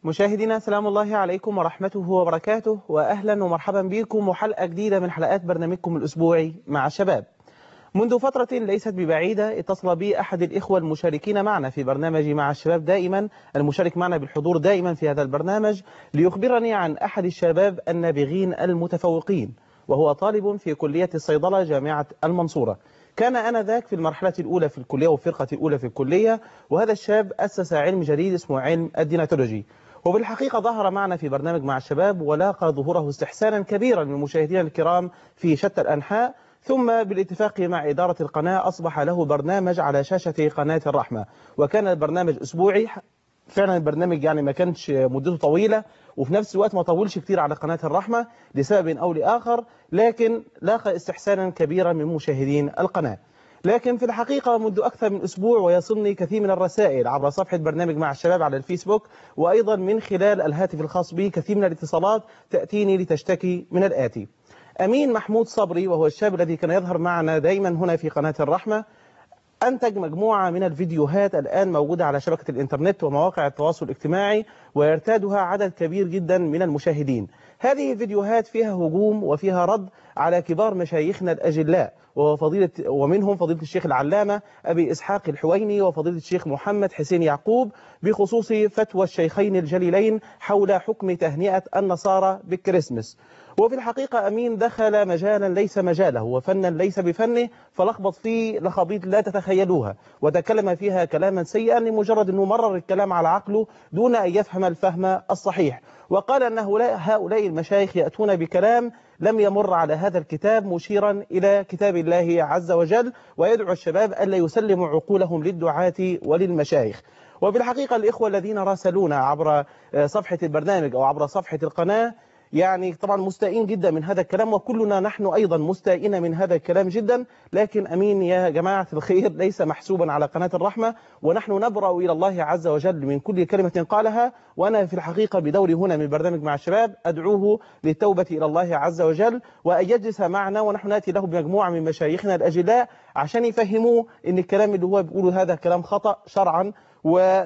مشاهدينا سلام الله عليكم ورحمته وبركاته وأهلا ومرحبا بكم وحلقة جديدة من حلقات برنامجكم الأسبوعي مع الشباب منذ فترة ليست ببعيدة اتصل بي أحد الإخوة المشاركين معنا في برنامج مع الشباب دائما المشارك معنا بالحضور دائما في هذا البرنامج ليخبرني عن أحد الشباب النابغين المتفوقين وهو طالب في كلية الصيدلة جامعة المنصورة كان آنذاك في المرحلة الأولى في الكلية والفرقة الأولى في الكلية وهذا الشاب أسس علم جديد اسمه علم الديناتولوجي وبالحقيقة ظهر معنا في برنامج مع الشباب ولاقى ظهوره استحسانا كبيرا من مشاهدينا الكرام في شتى الأنحاء ثم بالاتفاق مع إدارة القناة أصبح له برنامج على شاشة قناة الرحمة وكان البرنامج أسبوعي فعلا البرنامج يعني ما كانش مدته طويلة وفي نفس الوقت ما طولش كتير على قناة الرحمة لسبب أو لآخر لكن لاقى استحسانا كبيرا من مشاهدين القناة لكن في الحقيقة منذ أكثر من أسبوع ويصلني كثير من الرسائل عبر صفحة برنامج مع الشباب على الفيسبوك وأيضا من خلال الهاتف الخاص بي كثير من الاتصالات تأتيني لتشتكي من الآتي أمين محمود صبري وهو الشاب الذي كان يظهر معنا دائما هنا في قناة الرحمة أنتج مجموعة من الفيديوهات الآن موجودة على شبكة الإنترنت ومواقع التواصل الاجتماعي ويرتادها عدد كبير جدا من المشاهدين هذه الفيديوهات فيها هجوم وفيها رد على كبار مشايخنا الأجلاء وفضيلة ومنهم فضيلة الشيخ العلامة أبي إسحاق الحويني وفضيلة الشيخ محمد حسين يعقوب بخصوص فتوى الشيخين الجليلين حول حكم تهنئة النصارى بالكريسماس وفي الحقيقة أمين دخل مجالا ليس مجاله وفنا ليس بفنه فلخبط فيه لخبيط لا تتخيلوها وتكلم فيها كلاما سيئا لمجرد أنه مرر الكلام على عقله دون أن يفهم الفهم الصحيح وقال أن هؤلاء المشايخ يأتون بكلام لم يمر على هذا الكتاب مشيرا إلى كتاب الله عز وجل ويدعو الشباب ألا يسلموا عقولهم للدعاة وللمشايخ وبالحقيقة الإخوة الذين راسلونا عبر صفحة البرنامج أو عبر صفحة القناة يعني طبعا مستائين جدا من هذا الكلام وكلنا نحن أيضا مستائين من هذا الكلام جدا لكن أمين يا جماعة الخير ليس محسوبا على قناة الرحمة ونحن نبرأ إلى الله عز وجل من كل كلمة قالها وأنا في الحقيقة بدوري هنا من برنامج مع الشباب أدعوه للتوبة إلى الله عز وجل وأن يجلس معنا ونحن نأتي له بمجموعة من مشايخنا الأجلاء عشان يفهموه أن الكلام اللي هو بيقوله هذا كلام خطأ شرعا و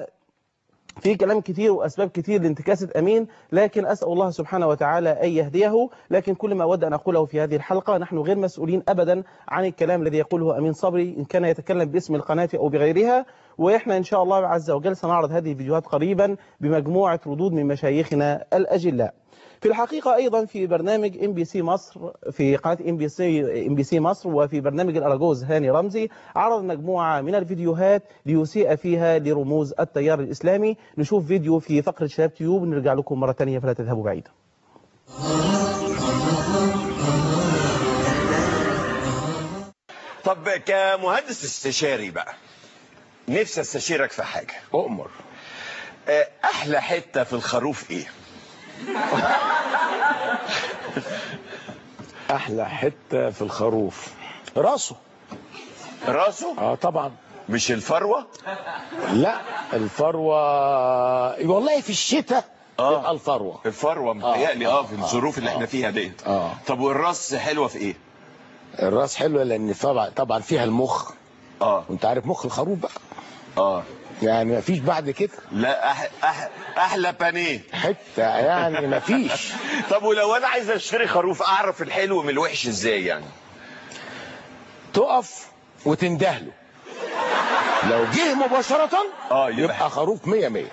في كلام كتير وأسباب كتير لانتكاسة أمين لكن أسأل الله سبحانه وتعالى أن يهديه لكن كل ما أود أن أقوله في هذه الحلقة نحن غير مسؤولين أبدا عن الكلام الذي يقوله أمين صبري إن كان يتكلم باسم القناة أو بغيرها وإحنا إن شاء الله عز وجل سنعرض هذه الفيديوهات قريبا بمجموعة ردود من مشايخنا الأجلاء في الحقيقة أيضا في برنامج ام بي سي مصر في قناة ام بي سي ام بي سي مصر وفي برنامج الأراجوز هاني رمزي عرض مجموعة من الفيديوهات ليسيء فيها لرموز التيار الإسلامي نشوف فيديو في فقرة شباب تيوب ونرجع لكم مرة ثانية فلا تذهبوا بعيدا طب كمهندس استشاري بقى نفسي استشيرك في حاجة أؤمر أحلى حتة في الخروف إيه؟ أحلى حتة في الخروف راسه راسه؟ اه طبعا مش الفروة؟ لا الفروة والله في الشتاء آه. تبقى الفروة الفروة متهيألي اه في آه. الظروف اللي آه. احنا فيها ديت آه. طب والراس حلوة في إيه؟ الراس حلوة لأن طبعا طبعا فيها المخ اه وأنت عارف مخ الخروف بقى اه يعني ما فيش بعد كده لا أح... أح... أحلى بانيه حتة يعني ما فيش طب ولو أنا عايز أشتري خروف أعرف الحلو من الوحش إزاي يعني؟ تقف وتندهله لو جه مباشرة آه، يبقى- يبقى خروف مية مية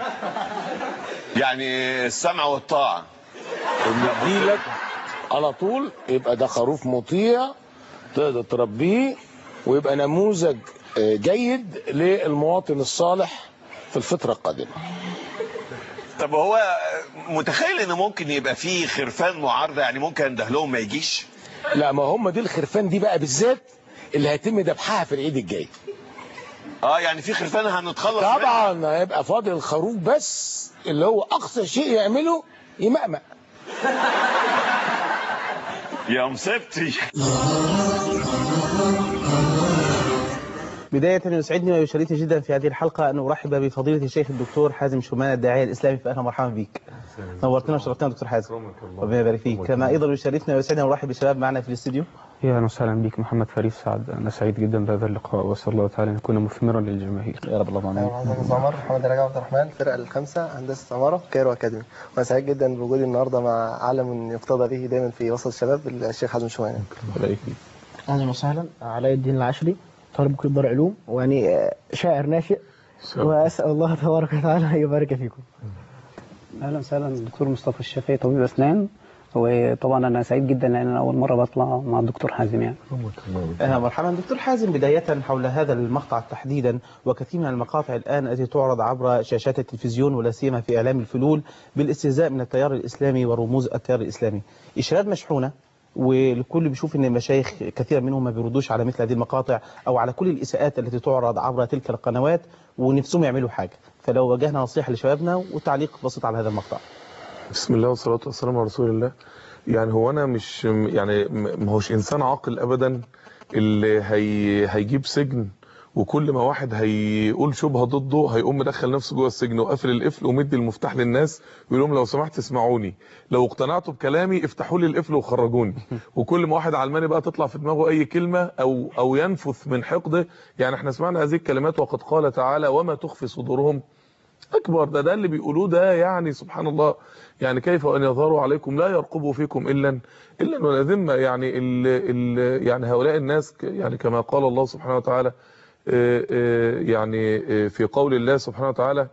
يعني السمع والطاعة اللي يديلك على طول يبقى ده خروف مطيع تقدر تربيه ويبقى نموذج آه، جيد للمواطن الصالح في الفترة القادمة طب هو متخيل ان ممكن يبقى فيه خرفان معارضه يعني ممكن اندهلهم ما يجيش لا ما هم دي الخرفان دي بقى بالذات اللي هيتم ذبحها في العيد الجاي اه يعني في خرفان هنتخلص منها. طبعا هيبقى فاضل الخروف بس اللي هو اقصى شيء يعمله يمأمأ يا مصيبتي بداية يسعدني ويشرفني جدا في هذه الحلقة أن أرحب بفضيلة الشيخ الدكتور حازم شومان الداعية الإسلامي فأهلا ومرحبا بك نورتنا وشرفتنا دكتور حازم ربنا يبارك فيك كما أيضا يشرفنا ويسعدنا أن أرحب بالشباب معنا في الاستديو يا اهلا وسهلا بك محمد فريد سعد انا سعيد جدا بهذا اللقاء واسال الله تعالى ان يكون مثمرا للجماهير يا رب اللهم امين محمد عمر محمد رجب عبد الرحمن الفرقه الخامسه هندسه عماره كايرو اكاديمي وانا سعيد جدا بوجودي النهارده مع علم يقتضى به دايما في وسط الشباب الشيخ حازم شومان اهلا وسهلا علاء الدين العشري طالب كليه دار علوم ويعني آه، شاعر ناشئ واسال الله تبارك وتعالى ان يبارك فيكم اهلا وسهلا دكتور مصطفى الشافعي طبيب اسنان وطبعا انا سعيد جدا لان انا اول مره بطلع مع الدكتور حازم يعني آه مرحبا دكتور حازم بداية حول هذا المقطع تحديدا وكثير من المقاطع الآن التي تعرض عبر شاشات التلفزيون ولا سيما في إعلام الفلول بالاستهزاء من التيار الإسلامي ورموز التيار الإسلامي إشارات مشحونة والكل بيشوف ان المشايخ كثيرا منهم ما بيردوش على مثل هذه المقاطع او على كل الاساءات التي تعرض عبر تلك القنوات ونفسهم يعملوا حاجه فلو وجهنا نصيحه لشبابنا وتعليق بسيط على هذا المقطع بسم الله والصلاة والسلام على رسول الله يعني هو أنا مش يعني ما هوش إنسان عاقل أبدا اللي هي هيجيب سجن وكل ما واحد هيقول شبهة ضده هيقوم مدخل نفسه جوه السجن وقافل القفل ومدي المفتاح للناس ويقول لهم لو سمحت اسمعوني لو اقتنعتوا بكلامي افتحوا لي القفل وخرجوني وكل ما واحد علماني بقى تطلع في دماغه اي كلمة او او ينفث من حقده يعني احنا سمعنا هذه الكلمات وقد قال تعالى وما تخفي صدورهم اكبر ده ده اللي بيقولوه ده يعني سبحان الله يعني كيف ان يظهروا عليكم لا يرقبوا فيكم الا الا ولا ذمه يعني ال ال يعني هؤلاء الناس ك- يعني كما قال الله سبحانه وتعالى آه، آه، يعني آه، في قول الله سبحانه وتعالى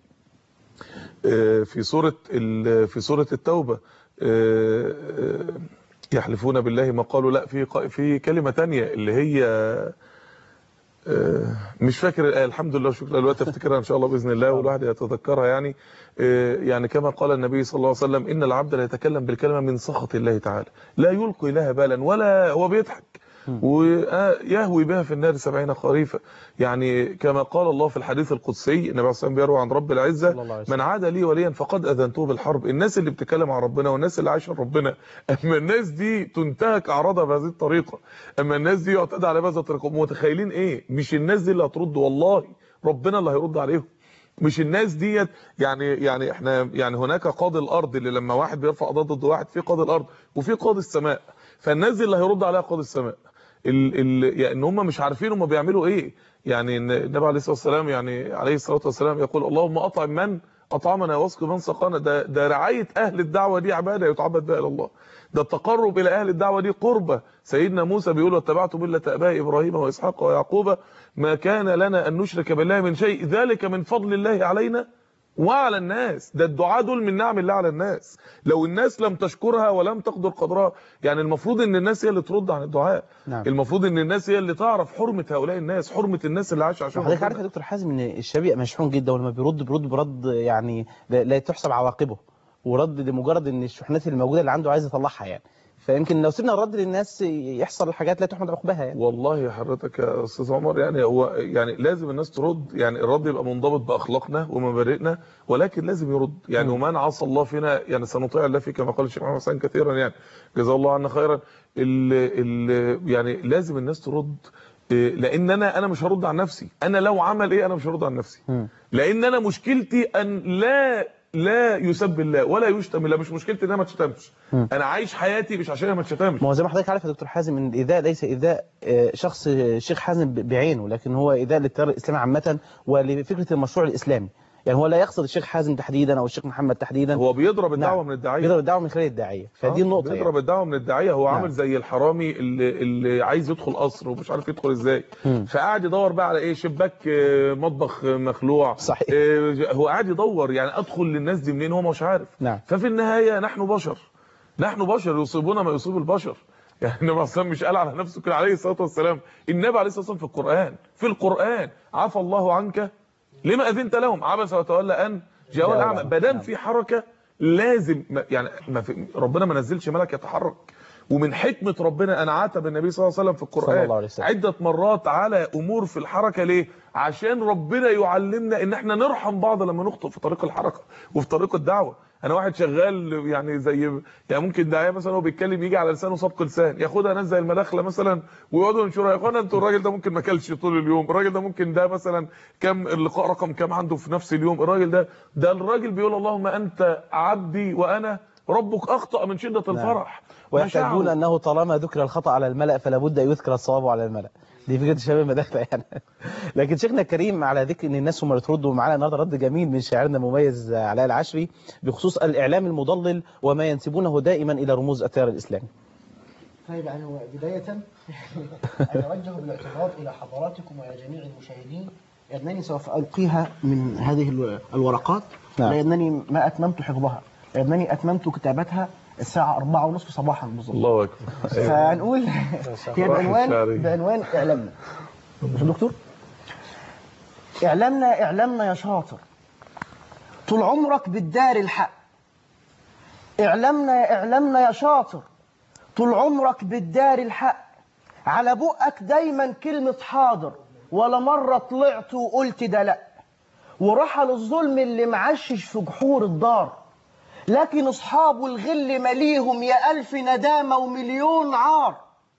آه، في سوره ال- في سوره التوبه آه، آه، يحلفون بالله ما قالوا لا في ق- في كلمه تانية اللي هي آه، مش فاكر الآية الحمد لله وشكرا الوقت افتكرها ان شاء الله باذن الله والواحد يتذكرها يعني آه، يعني كما قال النبي صلى الله عليه وسلم ان العبد لا يتكلم بالكلمه من سخط الله تعالى لا يلقي لها بالا ولا هو بيضحك ويهوي بها في النار سبعين خريفا يعني كما قال الله في الحديث القدسي النبي عليه الصلاه والسلام بيروي عن رب العزه صلى الله عليه وسلم. من عاد لي وليا فقد اذنته بالحرب الناس اللي بتتكلم عن ربنا والناس اللي عايشه ربنا اما الناس دي تنتهك اعراضها بهذه الطريقه اما الناس دي يعتدى على بهذه الطريقه متخيلين ايه مش الناس دي اللي هترد والله ربنا اللي هيرد عليهم مش الناس ديت يعني يعني احنا يعني هناك قاضي الارض اللي لما واحد بيرفع قضاء ضد واحد في قاضي الارض وفي قاضي السماء فالناس دي اللي هيرد عليها قاضي السماء ال ال يعني ان هم مش عارفين هم بيعملوا ايه يعني إن النبي عليه الصلاه والسلام يعني عليه الصلاه والسلام يقول اللهم اطعم من اطعمنا واسق من سقانا ده ده رعايه اهل الدعوه دي عباده يتعبد بها الى الله ده التقرب الى اهل الدعوه دي قربه سيدنا موسى بيقول واتبعت مله ابائي ابراهيم واسحاق ويعقوب ما كان لنا ان نشرك بالله من شيء ذلك من فضل الله علينا وعلى الناس ده الدعاء دول من نعم الله على الناس لو الناس لم تشكرها ولم تقدر قدرها يعني المفروض ان الناس هي اللي ترد عن الدعاء نعم. المفروض ان الناس هي اللي تعرف حرمه هؤلاء الناس حرمه الناس اللي عايشه عشان حضرتك ربنا. عارف يا دكتور حازم ان الشباب يبقى مشحون جدا ولما بيرد بيرد برد يعني لا, لا تحسب عواقبه ورد لمجرد ان الشحنات اللي موجوده اللي عنده عايز يطلعها يعني فيمكن لو سيبنا الرد للناس يحصل حاجات لا تحمد عقباها يعني والله حضرتك يا استاذ عمر يعني هو يعني لازم الناس ترد يعني الرد يبقى منضبط باخلاقنا ومبادئنا ولكن لازم يرد يعني ومن عصى الله فينا يعني سنطيع الله فيه كما قال الشيخ محمد حسين كثيرا يعني جزاه الله عنا خيرا ال ال يعني لازم الناس ترد إيه، لان انا انا مش هرد عن نفسي انا لو عمل ايه انا مش هرد عن نفسي لان انا مشكلتي ان لا لا يسب الله ولا يشتم الله مش مشكلتي ان انا ما اتشتمش انا عايش حياتي مش عشان أنا ما اتشتمش ما هو زي ما حضرتك عارف يا دكتور حازم ان الايذاء ليس ايذاء آه، شخص الشيخ حازم ب- بعينه لكن هو ايذاء للتيار الاسلامي عامه ولفكره المشروع الاسلامي يعني هو لا يقصد الشيخ حازم تحديدا او الشيخ محمد تحديدا هو بيضرب الدعوه نعم. من الداعيه بيضرب الدعوه من خلال الداعيه فدي آه، النقطه بيضرب يعني. الدعوه من الداعيه هو نعم. عامل زي الحرامي اللي, اللي عايز يدخل قصر ومش عارف يدخل ازاي مم. فقاعد يدور بقى على ايه شباك آه، مطبخ آه، مخلوع صحيح. آه، هو قاعد يدور يعني ادخل للناس دي منين هو مش عارف نعم. ففي النهايه نحن بشر نحن بشر يصيبنا ما يصيب البشر يعني النبي اصلا مش قال على نفسه كده عليه الصلاه والسلام النبي عليه الصلاه والسلام في القران في القران عفى الله عنك لما اذنت لهم عبس وتولى ان جاء الاعمى الأعمى. ما دام نعم. في حركه لازم ما- يعني ما في ربنا ما نزلش ملك يتحرك ومن حكمه ربنا ان عاتب النبي صلى الله عليه وسلم في صلى القران الله عليه وسلم. عده مرات على امور في الحركه ليه عشان ربنا يعلمنا ان احنا نرحم بعض لما نخطئ في طريق الحركه وفي طريق الدعوه انا واحد شغال يعني زي يعني ممكن داعيه مثلا هو بيتكلم يجي على لسانه سبق لسان ياخدها ناس زي المداخله مثلا ويقعدوا ينشرها يا اخوانا انتوا الراجل ده ممكن ما اكلش طول اليوم الراجل ده ممكن ده مثلا كم اللقاء رقم كام عنده في نفس اليوم الراجل ده ده الراجل بيقول اللهم انت عبدي وانا ربك اخطا من شده الفرح ويحتاجون مشاعره. انه طالما ذكر الخطا على الملا فلا بد ان يذكر الصواب على الملا دي فكره شباب المدافع يعني لكن شيخنا الكريم على ذكر ان الناس هم اللي تردوا معانا النهارده رد جميل من شاعرنا المميز علاء العشري بخصوص الاعلام المضلل وما ينسبونه دائما الى رموز التيار الاسلامي طيب يعني هو بداية أتوجه بالاعتراض إلى حضراتكم وإلى جميع المشاهدين لأنني سوف ألقيها من هذه الو- الورقات نعم. لأنني ما أتممت حفظها لأنني أتممت كتابتها الساعة أربعة ونصف صباحا بالضبط الله اكبر فهنقول هي راح بعنوان الشعري. بعنوان إعلامنا مش دكتور إعلامنا إعلامنا يا شاطر طول عمرك بتدار الحق إعلامنا يا إعلامنا يا شاطر طول عمرك بتدار الحق على بقك دايما كلمة حاضر ولا مرة طلعت وقلت ده لأ ورحل الظلم اللي معشش في جحور الدار لكن أصحابه الغل مليهم يا ألف ندامة ومليون عار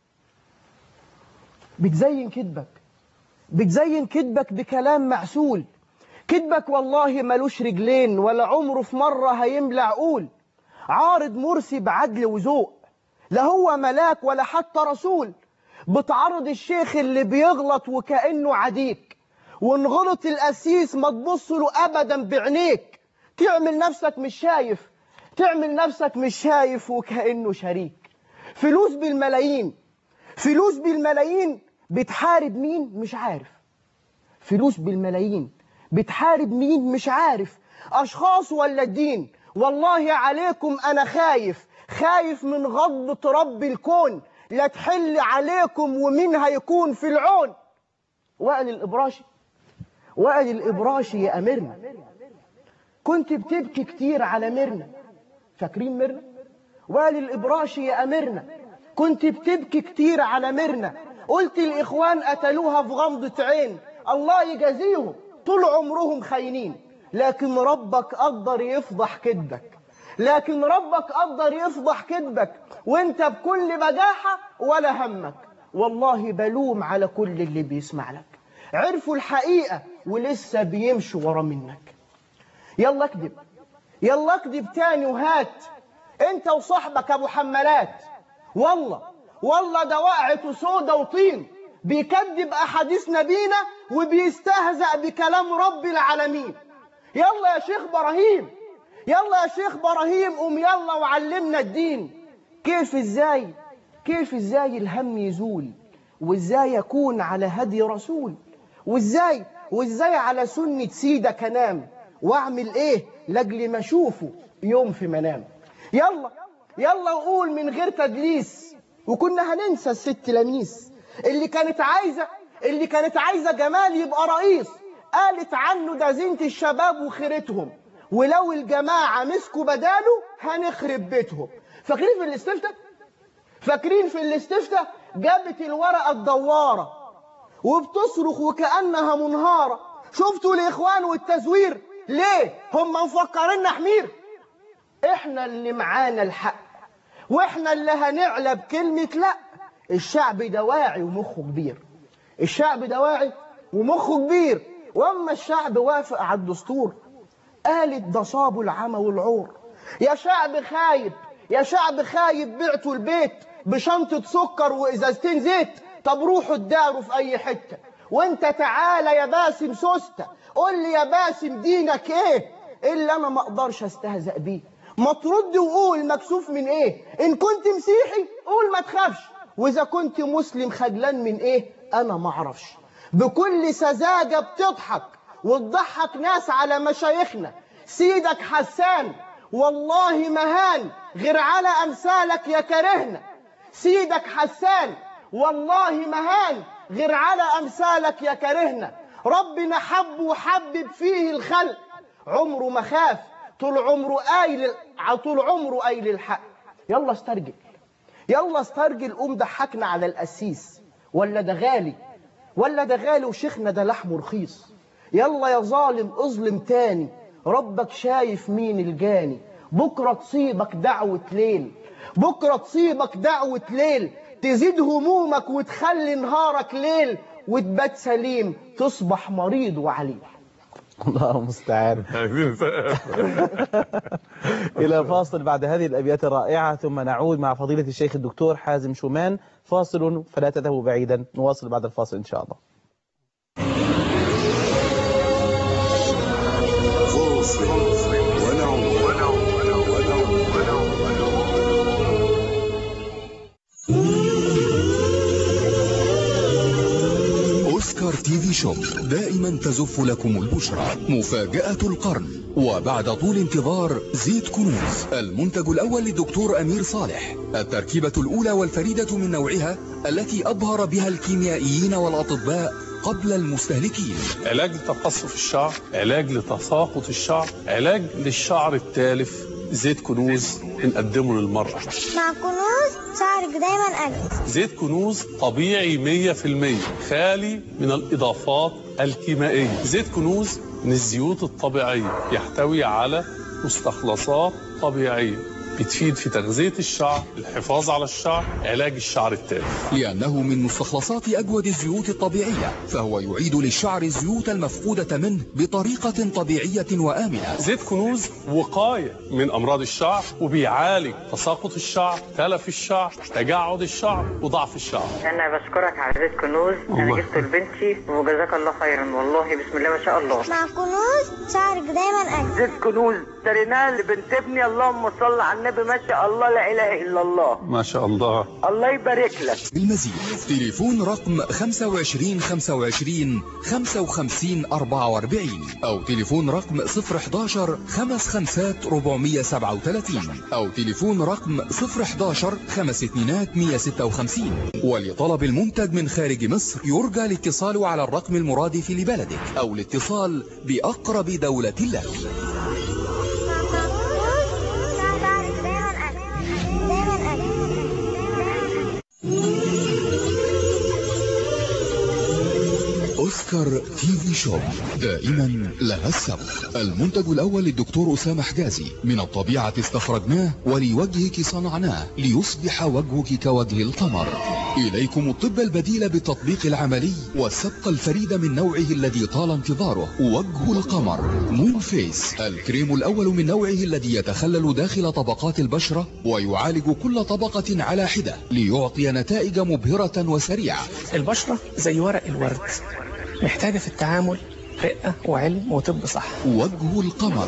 بتزين كذبك بتزين كذبك بكلام معسول كذبك والله ملوش رجلين ولا عمره في مرة هيملى عقول عارض مرسي بعدل وذوق لا هو ملاك ولا حتى رسول بتعرض الشيخ اللي بيغلط وكأنه عديك وان غلط القسيس ما تبص له ابدا بعينيك تعمل نفسك مش شايف تعمل نفسك مش شايف وكأنه شريك فلوس بالملايين فلوس بالملايين بتحارب مين مش عارف فلوس بالملايين بتحارب مين مش عارف أشخاص ولا الدين والله عليكم أنا خايف خايف من غضبة رب الكون لا تحل عليكم ومين هيكون في العون وقال الإبراشي وقال الإبراشي يا أميرنا كنت بتبكي كتير على ميرنا فاكرين ميرنا وقال الإبراشي يا أميرنا كنت بتبكي كتير على ميرنا قلت الإخوان قتلوها في غمضة عين الله يجازيهم طول عمرهم خاينين لكن ربك قدر يفضح كذبك لكن ربك قدر يفضح كذبك وانت بكل بجاحة ولا همك والله بلوم على كل اللي بيسمع لك عرفوا الحقيقة ولسه بيمشوا ورا منك يلا اكذب يلا اكذب تاني وهات انت وصاحبك ابو حمالات والله والله ده وقعته سودا وطين بيكذب احاديث نبينا وبيستهزأ بكلام رب العالمين يلا يا شيخ ابراهيم يلا يا شيخ ابراهيم قوم يلا وعلمنا الدين كيف ازاي كيف ازاي الهم يزول وازاي يكون على هدي رسول وازاي وازاي على سنة سيدك انام واعمل ايه لاجل ما اشوفه يوم في منام يلا يلا وقول من غير تدليس وكنا هننسى الست لميس اللي كانت عايزة اللي كانت عايزة جمال يبقى رئيس قالت عنه ده زينة الشباب وخيرتهم ولو الجماعة مسكوا بداله هنخرب بيتهم فاكرين في الاستفتاء فاكرين في الاستفتاء جابت الورقة الدوارة وبتصرخ وكأنها منهارة شفتوا الإخوان والتزوير ليه هم مفكرين حمير احنا اللي معانا الحق واحنا اللي هنعلى بكلمة لا الشعب ده واعي ومخه كبير الشعب ده واعي ومخه كبير واما الشعب وافق على الدستور قالت ده صابوا العمى والعور يا شعب خايب يا شعب خايب بعتوا البيت بشنطة سكر وإزازتين زيت طب روحوا اداروا في أي حتة وانت تعالى يا باسم سوستة قول لي يا باسم دينك ايه اللي انا ما اقدرش استهزأ بيه ما ترد وقول مكسوف من ايه ان كنت مسيحي قول ما تخافش واذا كنت مسلم خجلان من ايه انا ما اعرفش بكل سذاجة بتضحك وتضحك ناس على مشايخنا سيدك حسان والله مهان غير على امثالك يا كرهنا سيدك حسان والله مهان غير على امثالك يا كرهنا ربنا حب وحبب فيه الخلق عمره ما خاف طول عمره قايل طول عمره قايل الحق يلا استرجل يلا استرجل قوم ضحكنا على القسيس ولا ده غالي ولا ده غالي وشيخنا ده لحمه رخيص يلا يا ظالم اظلم تاني ربك شايف مين الجاني بكرة تصيبك دعوة ليل بكرة تصيبك دعوة ليل تزيد همومك وتخلي نهارك ليل وتبات سليم تصبح مريض وعليل الله المستعان عايزين نسقف. إلى فاصل بعد هذه الأبيات الرائعة ثم نعود مع فضيلة الشيخ الدكتور حازم شومان فاصل فلا تذهبوا بعيدا نواصل بعد الفاصل إن شاء الله أوسكار تي في شوب دائما تزف لكم البشرى مفاجأة القرن وبعد طول انتظار زيت كنوز المنتج الأول للدكتور أمير صالح التركيبة الأولى والفريدة من نوعها التي أبهر بها الكيميائيين والأطباء قبل المستهلكين علاج لتقصف الشعر علاج لتساقط الشعر علاج للشعر التالف زيت كنوز بنقدمه للمرأة مع كنوز شعرك دايما أجمل زيت كنوز طبيعي 100% خالي من الإضافات الكيميائية زيت كنوز من الزيوت الطبيعية يحتوي على مستخلصات طبيعية بتفيد في تغذية الشعر الحفاظ على الشعر علاج الشعر التالف لأنه من مستخلصات أجود الزيوت الطبيعية فهو يعيد للشعر الزيوت المفقودة منه بطريقة طبيعية وآمنة زيت كنوز وقاية من أمراض الشعر وبيعالج تساقط الشعر تلف الشعر تجعد الشعر وضعف الشعر انا بشكرك على زيت كنوز انا الله. جبته لبنتي وجزاك الله خيرا والله بسم الله ما شاء الله مع كنوز شعرك دايما أجمل زيت كنوز اشتريناه لبنت ابني اللهم صل على النبي ما شاء الله لا اله الا الله ما شاء الله الله يبارك لك بالمزيد تليفون رقم 25 25 55 44 أو تليفون رقم 011 55 437 أو تليفون رقم 011 5 اتنينات 156 ولطلب المنتج من خارج مصر يرجى الاتصال على الرقم المرادف لبلدك أو الاتصال بأقرب دولة لك شعرك دايما أجمل دايما أجمل أوسكار تي في شوب دائما لها السبق المنتج الأول للدكتور أسامة حجازي من الطبيعة استخرجناه ولوجهك صنعناه ليصبح وجهك كوجه القمر إليكم الطب البديل بالتطبيق العملي والسبق الفريد من نوعه الذي طال انتظاره وجه القمر مون فيس الكريم الأول من نوعه الذي يتخلل داخل طبقات البشرة ويعالج كل طبقة على حدة ليعطي نتائج مبهرة وسريعة البشرة زي ورق الورد محتاجة في التعامل رقة وعلم وطب صح وجه القمر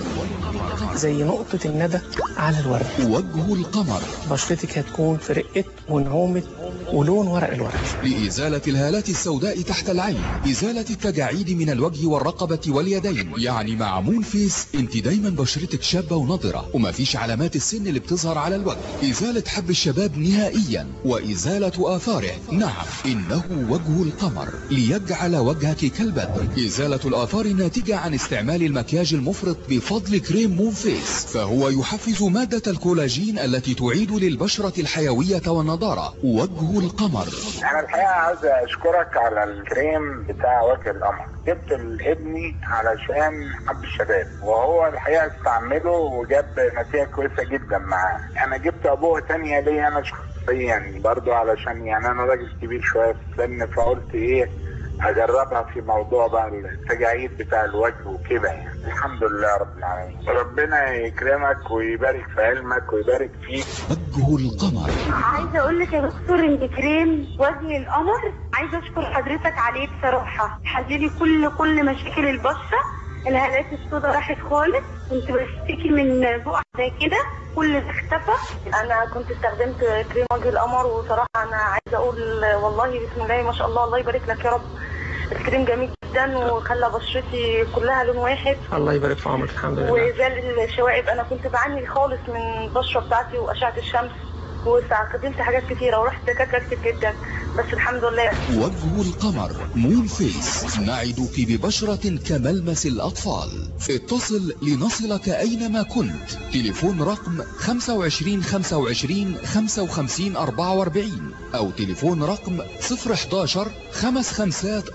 زي نقطة الندى على الورد وجه القمر بشرتك هتكون في رقة ونعومة ولون ورق الورد لإزالة الهالات السوداء تحت العين إزالة التجاعيد من الوجه والرقبة واليدين يعني مع مون فيس انت دايما بشرتك شابة ونضرة وما فيش علامات السن اللي بتظهر على الوجه إزالة حب الشباب نهائيا وإزالة آثاره نعم إنه وجه القمر ليجعل وجهك كالبدر إزالة الآثار الناتجة عن استعمال المكياج المفرط بفضل كريم مون فيس فهو يحفز مادة الكولاجين التي تعيد للبشرة الحيوية والنضارة وجه القمر انا الحقيقه عايز اشكرك على الكريم بتاع وجه القمر جبت لابني علشان حب الشباب وهو الحقيقه استعمله وجاب نتيجه كويسه جدا معاه انا جبت ابوه تانية ليا انا شخصيا برضو علشان يعني انا راجل كبير شويه في السن فقلت ايه اجربها في موضوع بقى التجاعيد بتاع الوجه وكده يعني الحمد لله رب العالمين ربنا يكرمك ويبارك في علمك ويبارك فيك وجه القمر عايزه اقول لك يا دكتور ان كريم وجه القمر عايزه اشكر حضرتك عليه بصراحه حللي كل كل مشاكل البشره الهالات السوداء راحت خالص كنت بشتكي من بقع زي كده كل ده اختفى انا كنت استخدمت كريم وجه القمر وصراحه انا عايزه اقول والله بسم الله ما شاء الله الله يبارك لك يا رب الكريم جميل جدا وخلى بشرتي كلها لون واحد الله يبارك في عمرك الحمد لله وزال الشوائب انا كنت بعاني خالص من البشره بتاعتي واشعه الشمس واستخدمت حاجات كتيره ورحت دكاتره كتير جدا بس الحمد لله وجه القمر مون فيس نعدك ببشرة كملمس الأطفال اتصل لنصلك أينما كنت تليفون رقم 25 25 55 44 أو تليفون رقم 011 خمس خمسات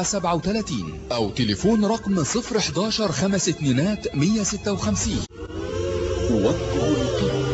437 أو تليفون رقم 011 خمس اتنينات 156 وجه القمر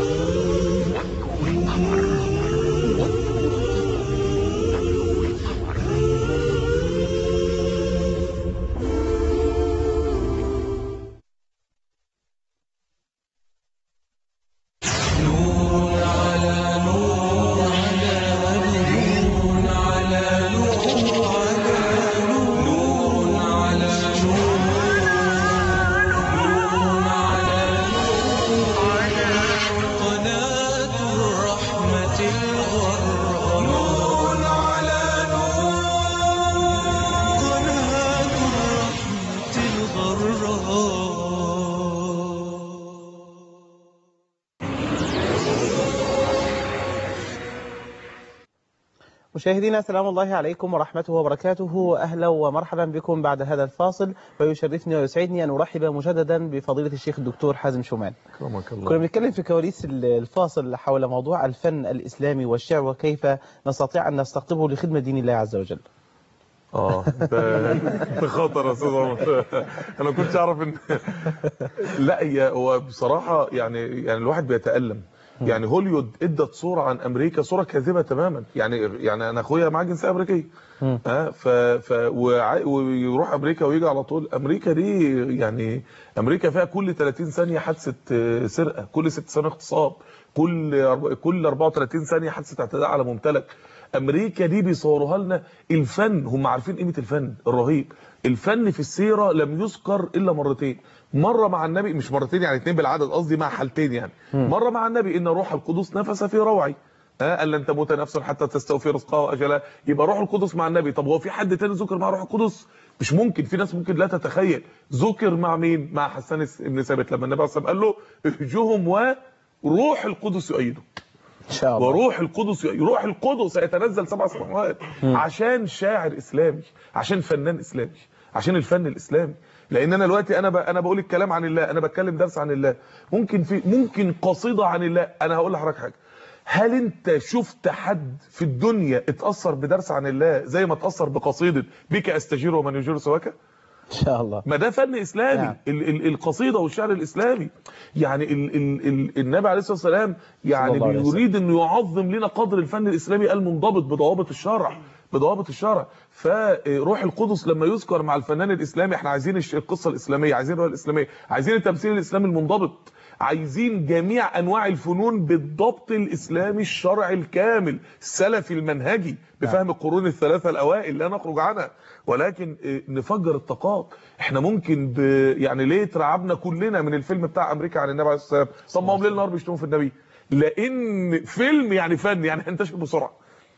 نور على نور قناة الرحمة الغراء مشاهدينا سلام الله عليكم ورحمته وبركاته واهلا ومرحبا بكم بعد هذا الفاصل ويشرفني ويسعدني ان ارحب مجددا بفضيله الشيخ الدكتور حازم شومان. اكرمك الله كنا بنتكلم في كواليس الفاصل حول موضوع الفن الاسلامي والشعر وكيف نستطيع ان نستقطبه لخدمه دين الله عز وجل. اه ده ده خطر يا استاذ عمر انا ما كنتش اعرف ان لا هي هو بصراحه يعني يعني الواحد بيتالم يعني هوليوود ادت صوره عن امريكا صوره كاذبه تماما يعني يعني انا اخويا معاه جنسيه امريكيه ها ف ف وع- ويروح امريكا ويجي على طول امريكا دي يعني امريكا فيها كل 30 ثانيه حادثه آه، سرقه كل 6 ثواني اغتصاب كل أرب- كل 34 ثانيه حادثه اعتداء على ممتلك امريكا دي بيصوروها لنا الفن هم عارفين قيمه الفن الرهيب الفن في السيره لم يذكر الا مرتين مره مع النبي مش مرتين يعني اتنين بالعدد قصدي مع حالتين يعني مره مع النبي ان روح القدس نفس في روعي ها قال لن تموت نفس حتى تستوفي رزقها واجلها يبقى روح القدس مع النبي طب هو في حد تاني ذكر مع روح القدس مش ممكن في ناس ممكن لا تتخيل ذكر مع مين مع حسان بن ثابت لما النبي صلى الله عليه وسلم قال له اهجهم وروح القدس يؤيده ان شاء الله وروح القدس روح القدس هيتنزل سبع سماوات عشان شاعر اسلامي عشان فنان اسلامي عشان الفن الاسلامي لان انا دلوقتي انا ب... انا بقول الكلام عن الله انا بتكلم درس عن الله ممكن في ممكن قصيده عن الله انا هقول لحضرتك حاجه هل انت شفت حد في الدنيا اتاثر بدرس عن الله زي ما اتاثر بقصيده بك استجير ومن يجير سواك ان شاء الله ما ده فن اسلامي نعم. ال ال القصيده والشعر الاسلامي يعني ال ال ال النبي عليه الصلاه والسلام يعني الله عليه وسلم. بيريد انه يعظم لنا قدر الفن الاسلامي المنضبط بضوابط الشرع بضوابط الشرع فروح القدس لما يذكر مع الفنان الاسلامي احنا عايزين الش- القصه الاسلاميه عايزين الرؤيه الاسلاميه عايزين التمثيل الاسلامي المنضبط عايزين جميع انواع الفنون بالضبط الاسلامي الشرعي الكامل السلفي المنهجي بفهم القرون الثلاثه الاوائل لا نخرج عنها ولكن آه، نفجر الطاقات احنا ممكن ب... يعني ليه اترعبنا كلنا من الفيلم بتاع امريكا عن النبي عليه الصلاه والسلام طب ما هم ليل نهار بيشتموا في النبي لان فيلم يعني فن يعني هينتشر بسرعه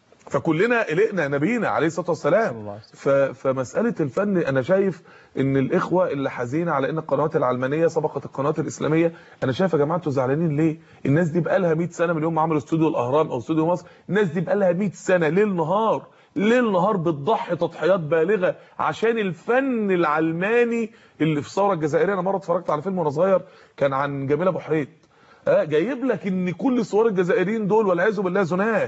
فكلنا قلقنا نبينا عليه الصلاه والسلام ف... فمساله الفن انا شايف ان الاخوه اللي حزينه على ان القنوات العلمانيه سبقت القنوات الاسلاميه انا شايف يا جماعه انتوا زعلانين ليه الناس دي بقى لها 100 سنه من يوم ما عملوا استوديو الاهرام او استوديو مصر الناس دي بقى لها 100 سنه ليل نهار ليل نهار بتضحي تضحيات بالغه عشان الفن العلماني اللي في الثوره الجزائريه انا مره اتفرجت على فيلم وانا صغير كان عن جميله ابو حريت اه جايب لك ان كل صور الجزائريين دول والعياذ بالله زناه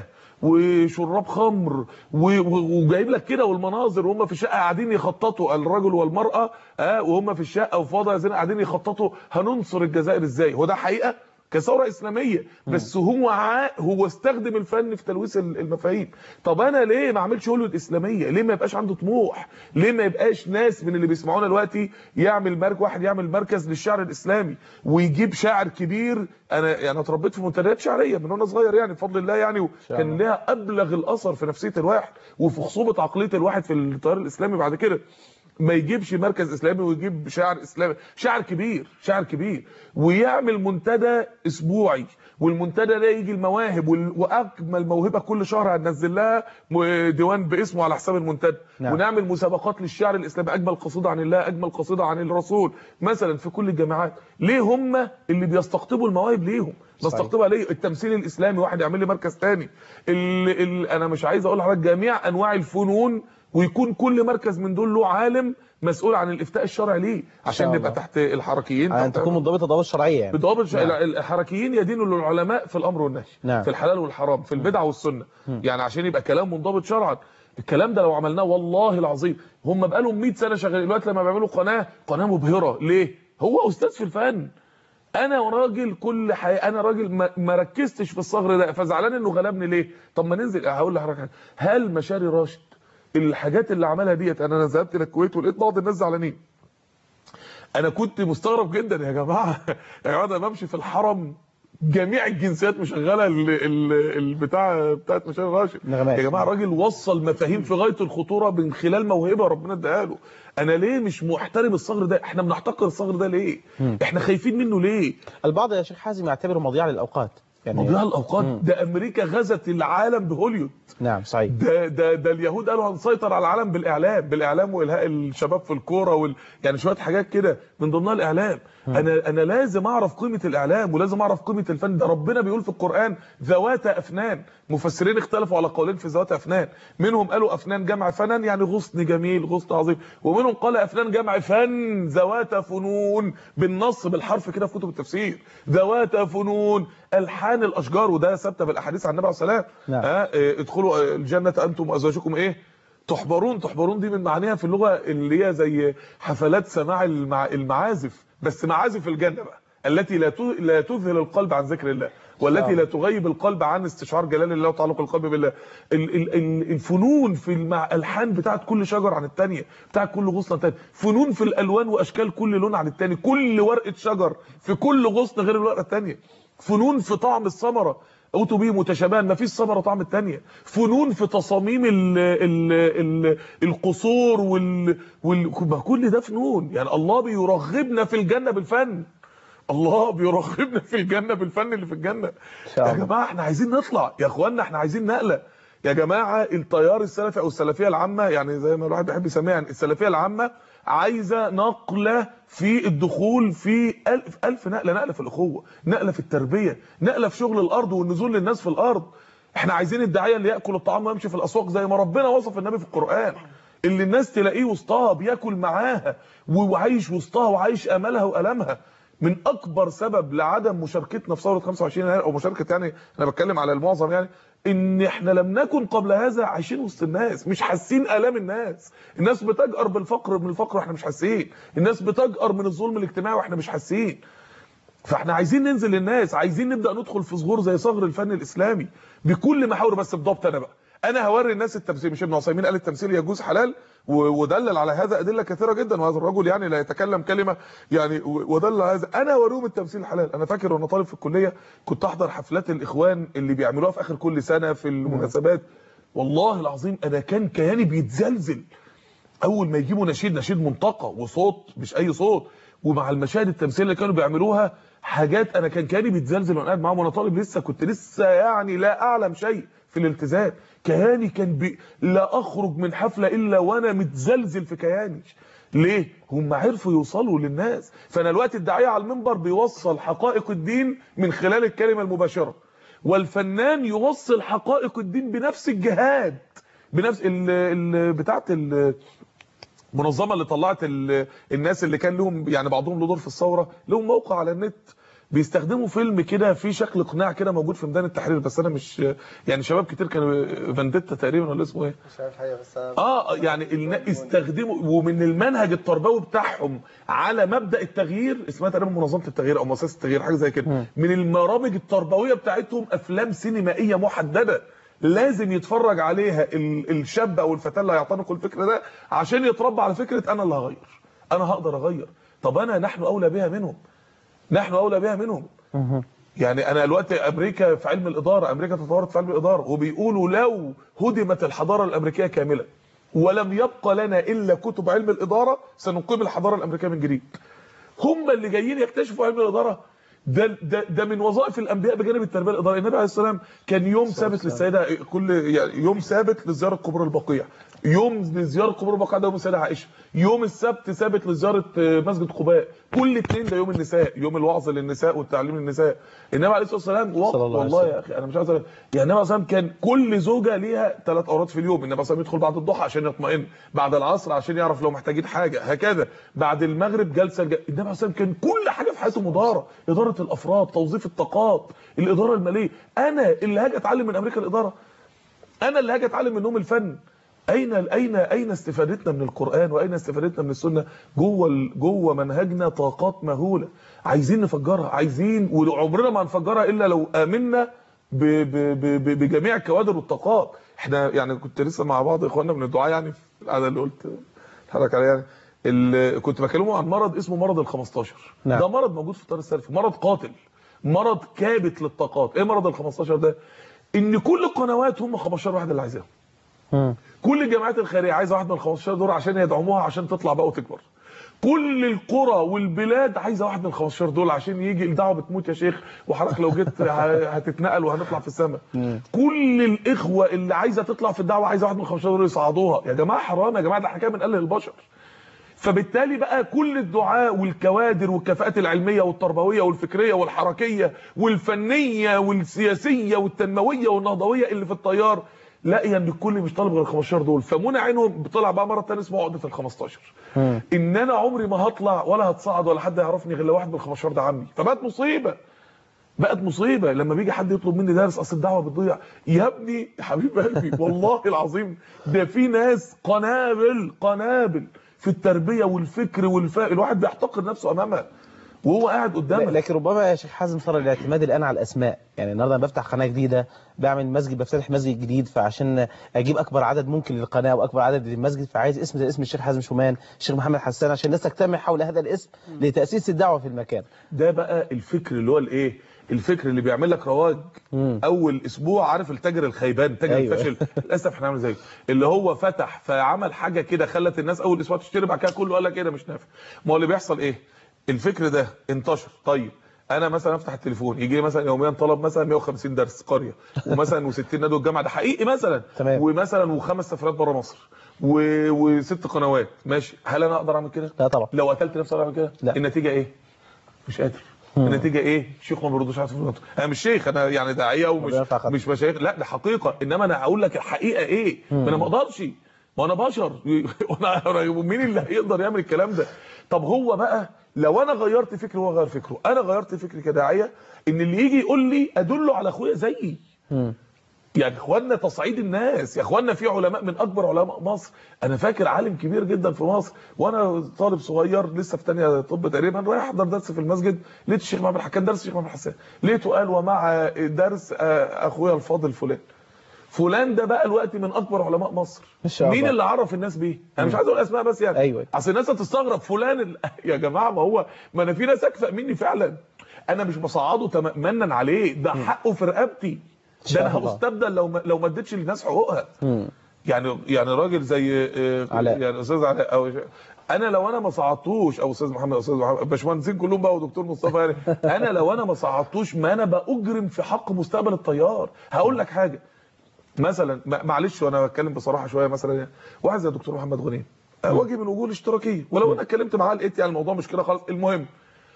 وشراب خمر و- و- وجايب لك كده والمناظر وهم في الشقه قاعدين يخططوا الرجل والمراه اه وهم في الشقه وفي وضع زنا قاعدين يخططوا هننصر الجزائر ازاي هو ده حقيقه كثوره اسلاميه بس هو ع... هو استخدم الفن في تلويث ال- المفاهيم طب انا ليه ما اعملش هوليوود اسلاميه ليه ما يبقاش عنده طموح ليه ما يبقاش ناس من اللي بيسمعونا دلوقتي يعمل مركز واحد يعمل مركز للشعر الاسلامي ويجيب شاعر كبير انا يعني اتربيت في منتديات شعريه من وانا صغير يعني بفضل الله يعني وكان لها ابلغ الاثر في نفسيه الواحد وفي خصوبه عقليه الواحد في التيار الاسلامي بعد كده ما يجيبش مركز اسلامي ويجيب شاعر اسلامي شاعر كبير شاعر كبير ويعمل منتدى اسبوعي والمنتدى ده يجي المواهب وال- واجمل موهبه كل شهر هننزل لها م- ديوان باسمه على حساب المنتدى نعم. ونعمل مسابقات للشعر الاسلامي اجمل قصيده عن الله اجمل قصيده عن الرسول مثلا في كل الجامعات ليه هم اللي بيستقطبوا المواهب ليهم بستقطبها ليه التمثيل الاسلامي واحد يعمل لي مركز تاني ال ال انا مش عايز اقول لحضرتك جميع انواع الفنون ويكون كل مركز من دول له عالم مسؤول عن الافتاء الشرعي ليه عشان شاء نبقى الله. تحت الحركيين ان تحت- تكون منضبطه ضوابط شرعيه يعني بضوابط ش... نعم. الحركيين يدينوا للعلماء في الامر والنهي نعم. في الحلال والحرام في البدع والسنه مم. يعني عشان يبقى كلام منضبط شرعا الكلام ده لو عملناه والله العظيم هم بقالهم 100 سنه شغالين دلوقتي لما بيعملوا قناه قناه مبهره ليه هو استاذ في الفن انا راجل كل حي... انا راجل ما... ما ركزتش في الصغر ده فزعلان انه غلبني ليه طب ما ننزل هقول لحضرتك حاجة. هل مشاري راشد الحاجات اللي عملها ديت انا ذهبت للكويت ولقيت بعض الناس زعلانين انا كنت مستغرب جدا يا جماعه يا جماعه انا بمشي في الحرم جميع الجنسيات مشغله ال- ال- البتاع بتاعت مشاري راشد نغمات. يا جماعه الراجل وصل مفاهيم في غايه الخطوره من خلال موهبه ربنا اداها له انا ليه مش محترم الصغر ده احنا بنحتقر الصغر ده ليه مم. احنا خايفين منه ليه البعض يا شيخ حازم يعتبره مضيعه للاوقات يعني مضيع الاوقات ده امريكا غزت العالم بهوليود نعم صحيح ده ده ده اليهود قالوا هنسيطر على العالم بالاعلام بالاعلام والهاء الشباب في الكوره وال... يعني شويه حاجات كده من ضمنها الاعلام انا انا لازم اعرف قيمه الاعلام ولازم اعرف قيمه الفن ده ربنا بيقول في القران ذوات افنان مفسرين اختلفوا على قولين في ذوات افنان منهم قالوا افنان جمع فنان يعني غصن جميل غصن عظيم ومنهم قال افنان جمع فن ذوات فنون بالنص بالحرف كده في كتب التفسير ذوات فنون الحان الاشجار وده ثابته بالاحاديث عن النبي عليه الصلاه والسلام نعم. ها آه، ادخلوا آه، الجنه انتم وازواجكم ايه تحبرون تحبرون دي من معانيها في اللغه اللي هي زي حفلات سماع المع... المعازف بس معازف الجنه بقى التي لا ت... لا تذهل القلب عن ذكر الله والتي نعم. لا تغيب القلب عن استشعار جلال الله وتعلق القلب بالله ال... ال... ال... الفنون في المع... الحان بتاعت كل شجر عن الثانيه بتاعت كل غصن عن الثانيه فنون في الالوان واشكال كل لون عن الثاني كل ورقه شجر في كل غصن غير الورقه الثانيه فنون في طعم الثمره اوتوا به متشابهان ما فيش ثمره طعم الثانيه فنون في تصاميم ال ال ال القصور وال, وال ما كل ده فنون يعني الله بيرغبنا في الجنه بالفن الله بيرغبنا في الجنه بالفن اللي في الجنه شاء يا الله. جماعه احنا عايزين نطلع يا اخوانا احنا عايزين نقله يا جماعه التيار السلفي او السلفيه العامه يعني زي ما الواحد بيحب يسميها يعني السلفيه العامه عايزه نقله في الدخول في ألف, ألف نقله نقله في الاخوه نقله في التربيه نقله في شغل الارض والنزول للناس في الارض احنا عايزين الداعيه اللي ياكل الطعام ويمشي في الاسواق زي ما ربنا وصف النبي في القران اللي الناس تلاقيه وسطها بياكل معاها وعايش وسطها وعايش املها والمها من اكبر سبب لعدم مشاركتنا في ثوره 25 يناير او مشاركه يعني انا بتكلم على المعظم يعني ان احنا لم نكن قبل هذا عايشين وسط الناس مش حاسين الام الناس الناس بتجأر بالفقر من الفقر واحنا مش حاسين الناس بتجأر من الظلم الاجتماعي واحنا مش حاسين فاحنا عايزين ننزل للناس عايزين نبدا ندخل في صغور زي صغر الفن الاسلامي بكل محاور بس بضبط انا بقى انا هوري الناس التمثيل مش ابن عثيمين قال التمثيل يجوز حلال و- ودلل على هذا ادله كثيره جدا وهذا الرجل يعني لا يتكلم كلمه يعني و- ودلل على هذا انا هوريهم التمثيل حلال انا فاكر وانا طالب في الكليه كنت احضر حفلات الاخوان اللي بيعملوها في اخر كل سنه في المناسبات والله العظيم انا كان كياني بيتزلزل اول ما يجيبوا نشيد نشيد منطقه وصوت مش اي صوت ومع المشاهد التمثيليه اللي كانوا بيعملوها حاجات انا كان كياني بيتزلزل وانا قاعد معاهم وانا طالب لسه كنت لسه يعني لا اعلم شيء في الالتزام كياني كان بي لا اخرج من حفله الا وانا متزلزل في كياني ليه هم عرفوا يوصلوا للناس فانا الوقت الداعيه على المنبر بيوصل حقائق الدين من خلال الكلمه المباشره والفنان يوصل حقائق الدين بنفس الجهاد بنفس ال ال بتاعت ال المنظمه اللي طلعت ال- الناس اللي كان لهم يعني بعضهم له دور في الثوره لهم موقع على النت بيستخدموا فيلم كده فيه شكل اقناع كده موجود في ميدان التحرير بس انا مش يعني شباب كتير كانوا فانديتا تقريبا ولا اسمه ايه مش عارف حاجه بس أنا اه يعني النا- استخدموا ومن المنهج التربوي بتاعهم على مبدا التغيير اسمها تقريبا منظمه التغيير او مؤسسه التغيير حاجه زي كده من البرامج التربويه بتاعتهم افلام سينمائيه محدده لازم يتفرج عليها ال- الشاب او الفتاه اللي هيعتنق الفكر ده عشان يتربى على فكره انا اللي هغير انا هقدر اغير طب انا نحن اولى بها منهم نحن اولى بها منهم يعني انا دلوقتي امريكا في علم الاداره امريكا تطورت في علم الاداره وبيقولوا لو هدمت الحضاره الامريكيه كامله ولم يبقى لنا الا كتب علم الاداره سنقيم الحضاره الامريكيه من جديد هم اللي جايين يكتشفوا علم الاداره ده ده ده من وظائف الانبياء بجانب التربيه الاداريه النبي عليه السلام كان يوم ثابت للسيده كل يعني يوم ثابت لزياره قبور البقيع يوم لزياره قبور البقيع ده يوم السيده عائشه يوم السبت ثابت لزياره آه، مسجد قباء كل اثنين ده يوم النساء يوم الوعظ للنساء والتعليم للنساء النبي عليه الصلاه والسلام وقت صلى الله عليه والله وسلم. يا اخي انا مش عايز أقول- يعني النبي عليه الصلاه والسلام كان كل زوجه ليها ثلاث اوراد في اليوم النبي عليه الصلاه والسلام يدخل بعد الضحى عشان يطمئن بعد العصر عشان يعرف لو محتاجين حاجه هكذا بعد المغرب جلسه الج... النبي عليه الصلاه والسلام كان كل حاجه في حياته مداره اداره الافراد توظيف الطاقات الاداره الماليه انا اللي هاجي اتعلم من امريكا الاداره انا اللي هاجي اتعلم منهم الفن اين اين اين استفادتنا من القران واين استفادتنا من السنه جوه ال- جوه منهجنا طاقات مهوله عايزين نفجرها عايزين وعمرنا ما هنفجرها الا لو امنا ب ب ب ب بجميع الكوادر والطاقات احنا يعني كنت لسه مع بعض اخواننا من الدعاء يعني في القعده اللي قلت حضرتك عليها يعني ال- كنت بكلمه عن مرض اسمه مرض ال 15 نعم. ده مرض موجود في الطار السلفي مرض قاتل مرض كابت للطاقات ايه مرض ال 15 ده ان كل القنوات هم 15 واحد اللي عايزاهم كل الجامعات الخيريه عايزه واحد من ال 15 دول عشان يدعموها عشان تطلع بقى وتكبر كل القرى والبلاد عايزه واحد من ال 15 دول عشان يجي الدعوه بتموت يا شيخ وحضرتك لو جيت ه- هتتنقل وهنطلع في السماء كل الاخوه اللي عايزه تطلع في الدعوه عايزه واحد من ال 15 دول يصعدوها يا جماعه حرام يا جماعه ده احنا كده بنقلل البشر فبالتالي بقى كل الدعاء والكوادر والكفاءات العلميه والتربويه والفكريه والحركيه والفنيه والسياسيه والتنمويه والنهضويه اللي في التيار لاقيه ان الكل مش طالب غير ال 15 دول فمنى عينهم طلع بقى مره ثانيه اسمه عقده ال 15 ان انا عمري ما هطلع ولا هتصعد ولا حد يعرفني غير لو واحد من ال 15 ده عمي فبقت مصيبه بقت مصيبه لما بيجي حد يطلب مني درس اصل الدعوه بتضيع يا ابني يا حبيب قلبي والله العظيم ده في ناس قنابل قنابل في التربيه والفكر والفا الواحد بيحتقر نفسه امامها وهو قاعد قدامك لكن ربما يا شيخ حازم صار الاعتماد الان على الاسماء يعني النهارده انا بفتح قناه جديده بعمل مسجد بفتح مسجد جديد فعشان اجيب اكبر عدد ممكن للقناه واكبر عدد للمسجد فعايز اسم زي اسم الشيخ حازم شومان الشيخ محمد حسان عشان الناس تجتمع حول هذا الاسم لتاسيس الدعوه في المكان ده بقى الفكر اللي هو الايه الفكر اللي بيعمل لك رواج اول اسبوع عارف التاجر الخيبان التاجر أيوة. الفاشل للاسف احنا عامل زيه اللي هو فتح فعمل حاجه كده خلت الناس اول اسبوع تشتري بعد كده كله قال لك ايه ده مش نافع ما هو اللي بيحصل ايه الفكر ده انتشر طيب انا مثلا افتح التليفون يجي لي مثلا يوميا طلب مثلا 150 درس قريه ومثلا و60 ندوه الجامعه ده حقيقي مثلا تمام. ومثلا وخمس سفرات بره مصر و... وست قنوات ماشي هل انا اقدر اعمل كده لا طبعا لو قتلت نفسي اقدر اعمل كده لا. النتيجه ايه مش قادر النتيجه ايه الشيخ ما بيردوش على تليفوناته انا مش شيخ انا يعني داعيه ومش ربنا يرفع قدرك. مش مشايخ لا ده حقيقه انما انا هقول لك الحقيقه ايه ما انا ما اقدرش ما انا بشر وانا أنا- مين اللي هيقدر يعمل الكلام ده طب هو بقى لو انا غيرت فكري وهو غير فكره انا غيرت فكري كداعيه ان اللي يجي يقول لي ادله على اخويا زيي يعني اخواننا تصعيد الناس يا اخواننا في علماء من اكبر علماء مصر انا فاكر عالم كبير جدا في مصر وانا طالب صغير لسه في ثانيه طب تقريبا رايح احضر درس في المسجد لقيت الشيخ محمد حكام درس الشيخ محمد حسان لقيته قال ومع درس آه، اخويا الفاضل فلان فلان ده بقى الوقت من اكبر علماء مصر ما شاء مين الله. اللي عرف الناس بيه انا مش عايز اقول اسماء بس يعني أيوة. اصل الناس هتستغرب فلان ال... يا جماعه ما هو ما انا في ناس اكفأ مني فعلا انا مش بصعده تمنا عليه ده حقه في رقبتي شاء ده انا الله. هستبدل لو ما لو ما اديتش للناس حقوقها مم. يعني يعني راجل زي آه، علاء. يعني استاذ علاء او انا لو انا ما صعدتوش او استاذ محمد أو استاذ محمد باشمهندسين كلهم بقى ودكتور مصطفى يعني انا لو انا ما صعدتوش ما انا باجرم في حق مستقبل الطيار هقول لك حاجه مثلا ما- معلش وانا بتكلم بصراحه شويه مثلا يعني واحد زي الدكتور محمد غنيم آه، واجب الوجوه الاشتراكيه ولو انا اتكلمت معاه لقيت يعني الموضوع مش كده خالص المهم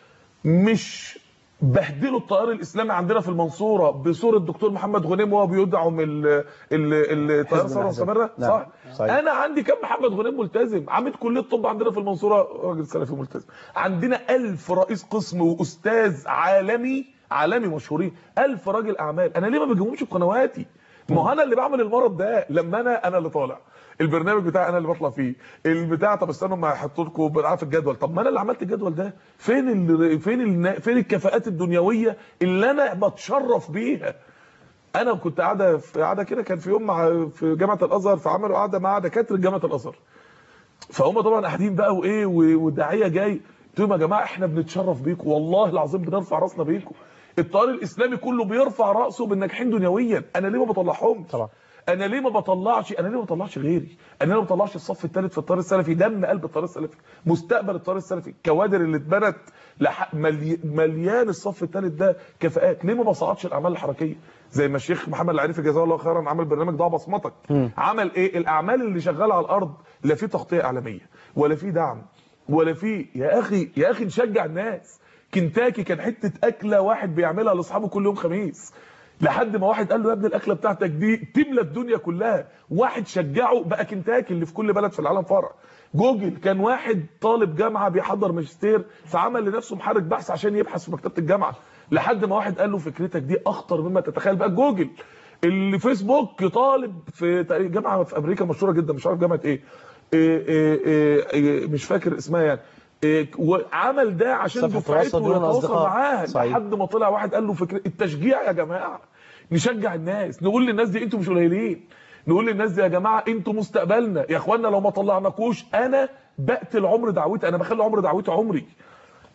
مش بهدلوا التيار الاسلامي عندنا في المنصوره بصوره الدكتور محمد غنيم وهو بيدعم ال- ال- التيار حزب الثوره الأحزاب. المستمره نعم، صح صحيح. انا عندي كم محمد غنيم ملتزم عميد كليه الطب عندنا في المنصوره راجل سلفي ملتزم عندنا ألف رئيس قسم واستاذ عالمي عالمي مشهورين ألف راجل اعمال انا ليه ما بجيبهمش في قنواتي ما هو انا اللي بعمل المرض ده لما انا انا اللي طالع البرنامج بتاعي انا اللي بطلع فيه البتاع طب استنوا ما يحطوا لكم عارف الجدول طب ما انا اللي عملت الجدول ده فين ال... فين ال... فين الكفاءات الدنيويه اللي انا بتشرف بيها انا كنت قاعده في قاعده كده كان في يوم مع في جامعه الازهر فعملوا قاعده مع دكاتره جامعه الازهر فهم طبعا قاعدين بقى وايه و- والداعيه جاي قلت لهم يا جماعه احنا بنتشرف بيكم والله العظيم بنرفع راسنا بيكم التيار الاسلامي كله بيرفع راسه بالناجحين دنيويا انا ليه ما بطلعهمش طبعا انا ليه ما بطلعش انا ليه ما بطلعش غيري انا ليه ما بطلعش الصف الثالث في الطيار السلفي دم قلب الطيار السلفي مستقبل الطيار السلفي الكوادر اللي اتبنت لح... ملي... مليان الصف الثالث ده كفاءات ليه ما بصعدش الاعمال الحركيه زي ما الشيخ محمد العريفي جزاه الله خيرا عمل برنامج ضع بصمتك عمل ايه الاعمال اللي شغاله على الارض لا في تغطيه اعلاميه ولا في دعم ولا في يا اخي يا اخي نشجع الناس كنتاكي كان حته اكله واحد بيعملها لاصحابه كل يوم خميس لحد ما واحد قال له يا ابني الاكله بتاعتك دي تملى الدنيا كلها واحد شجعه بقى كنتاكي اللي في كل بلد في العالم فرع جوجل كان واحد طالب جامعه بيحضر ماجستير فعمل لنفسه محرك بحث عشان يبحث في مكتبه الجامعه لحد ما واحد قال له فكرتك دي اخطر مما تتخيل بقى جوجل اللي فيسبوك طالب في تقريبا جامعه في امريكا مشهوره جدا مش عارف جامعه ايه, إيه, إيه, إيه, إيه مش فاكر اسمها يعني إيه وعمل ده عشان صفحة دفعته تواصل بين ويتواصل الأصدقاء. معاها صحيح. لحد ما طلع واحد قال له فكره التشجيع يا جماعه نشجع الناس نقول للناس دي انتوا مش قليلين نقول للناس دي يا جماعه انتوا مستقبلنا يا اخوانا لو ما طلعناكوش انا بقتل عمر دعوتي انا بخلي عمر دعوتي عمري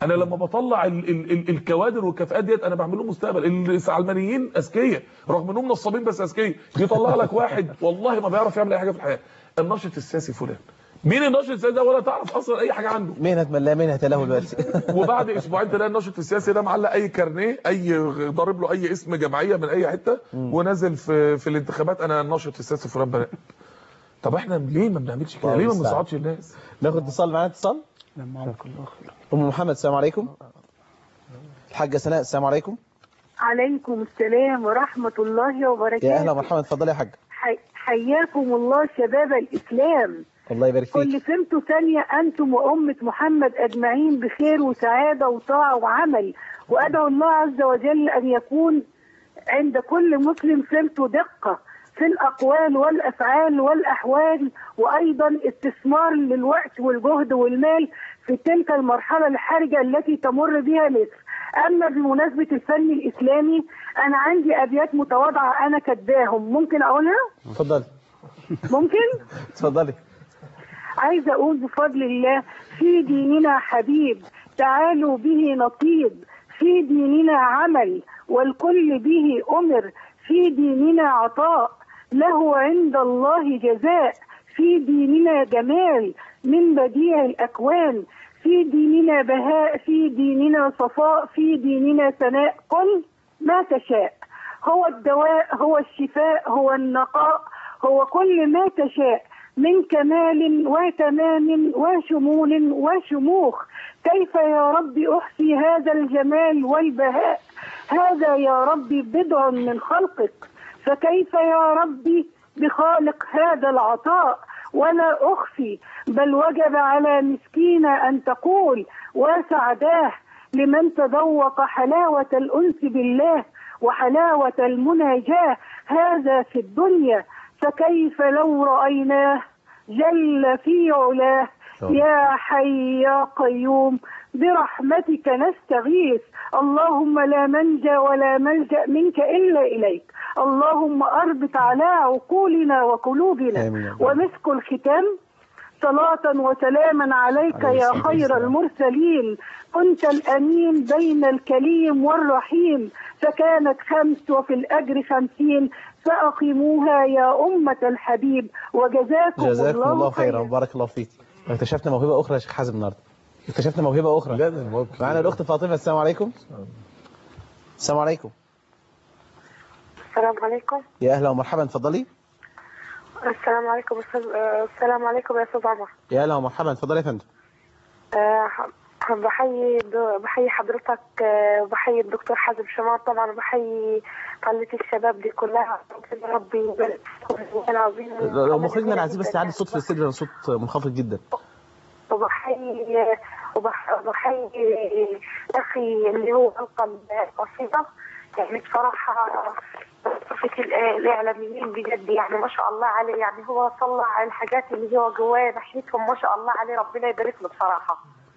انا لما بطلع ال ال ال الكوادر والكفاءات ديت انا بعمل لهم مستقبل العلمانيين اذكياء رغم انهم نصابين بس اذكياء يطلع لك واحد والله ما بيعرف يعمل اي حاجه في الحياه الناشط السياسي فلان مين الناشط السياسي ده ولا تعرف اصلا اي حاجه عنده مهنه من لا مهنه له دلوقتي وبعد اسبوعين تلاقي الناشط السياسي ده معلق اي كارنيه اي ضارب له اي اسم جمعيه من اي حته ونازل في في الانتخابات انا الناشط السياسي فلان براقب طب احنا ليه ما بنعملش كده ليه ما بنصعدش الناس ناخد اتصال معانا اتصال ام محمد السلام عليكم الحاجه سناء السلام عليكم عليكم السلام ورحمة الله وبركاته يا اهلا ومرحبا اتفضلي يا حاجه حي... حياكم الله شباب الإسلام الله يبارك فيك كل سنة ثانية أنتم وأمة محمد أجمعين بخير وسعادة وطاعة وعمل وأدعو الله عز وجل أن يكون عند كل مسلم سمت دقة في الأقوال والأفعال والأحوال وأيضا استثمار للوقت والجهد والمال في تلك المرحلة الحرجة التي تمر بها مصر أما بمناسبة الفن الإسلامي أنا عندي أبيات متواضعة أنا كاتباهم ممكن أقولها؟ اتفضلي ممكن؟ اتفضلي عايزة أقول بفضل الله في ديننا حبيب تعالوا به نطيب في ديننا عمل والكل به أمر في ديننا عطاء له عند الله جزاء في ديننا جمال من بديع الأكوان في ديننا بهاء في ديننا صفاء في ديننا ثناء قل ما تشاء هو الدواء هو الشفاء هو النقاء هو كل ما تشاء من كمال وتمام وشمول وشموخ كيف يا رب أحصي هذا الجمال والبهاء هذا يا رب بضع من خلقك فكيف يا ربي بخالق هذا العطاء ولا أخفي بل وجب على مسكينة أن تقول وسعداه لمن تذوق حلاوة الأنس بالله وحلاوة المناجاة هذا في الدنيا فكيف لو رأيناه جل في علاه يا حي يا قيوم برحمتك نستغيث اللهم لا منجى ولا ملجأ منك إلا إليك اللهم أربط على عقولنا وقلوبنا آمين يا رب. ومسك الختام صلاة وسلاما عليك عليه يا الصلاة خير والسلام. المرسلين كنت الأمين بين الكليم والرحيم فكانت خمس وفي الأجر خمسين فأقيموها يا أمة الحبيب وجزاكم جزاكم الله, الله خيرا خيرا بارك الله فيك اكتشفنا موهبه اخرى يا شيخ حازم النهارده اكتشفنا موهبه اخرى معانا الاخت فاطمه السلام عليكم السلام عليكم السلام عليكم يا اهلا ومرحبا اتفضلي السلام عليكم أستاذ آه، السلام عليكم يا استاذ عمر يا اهلا ومرحبا اتفضلي يا فندم آه، ح- بحيي بحيي حضرتك آه، وبحيي الدكتور حازم شمال طبعا وبحيي قلة الشباب دي كلها ربنا ربي يبارك فيكم العظيم لو لو مخرجنا انا عايزين بس تعلي الصوت في الاستديو لأن الصوت منخفض جدا وبحيي وبح- وبحيي اخي اللي هو القى القصيده يعني بصراحه صفة ال- الاعلاميين بجد يعني ما شاء الله عليه يعني هو طلع الحاجات اللي هو جواه ناحيتهم ما شاء الله عليه ربنا يبارك له بصراحه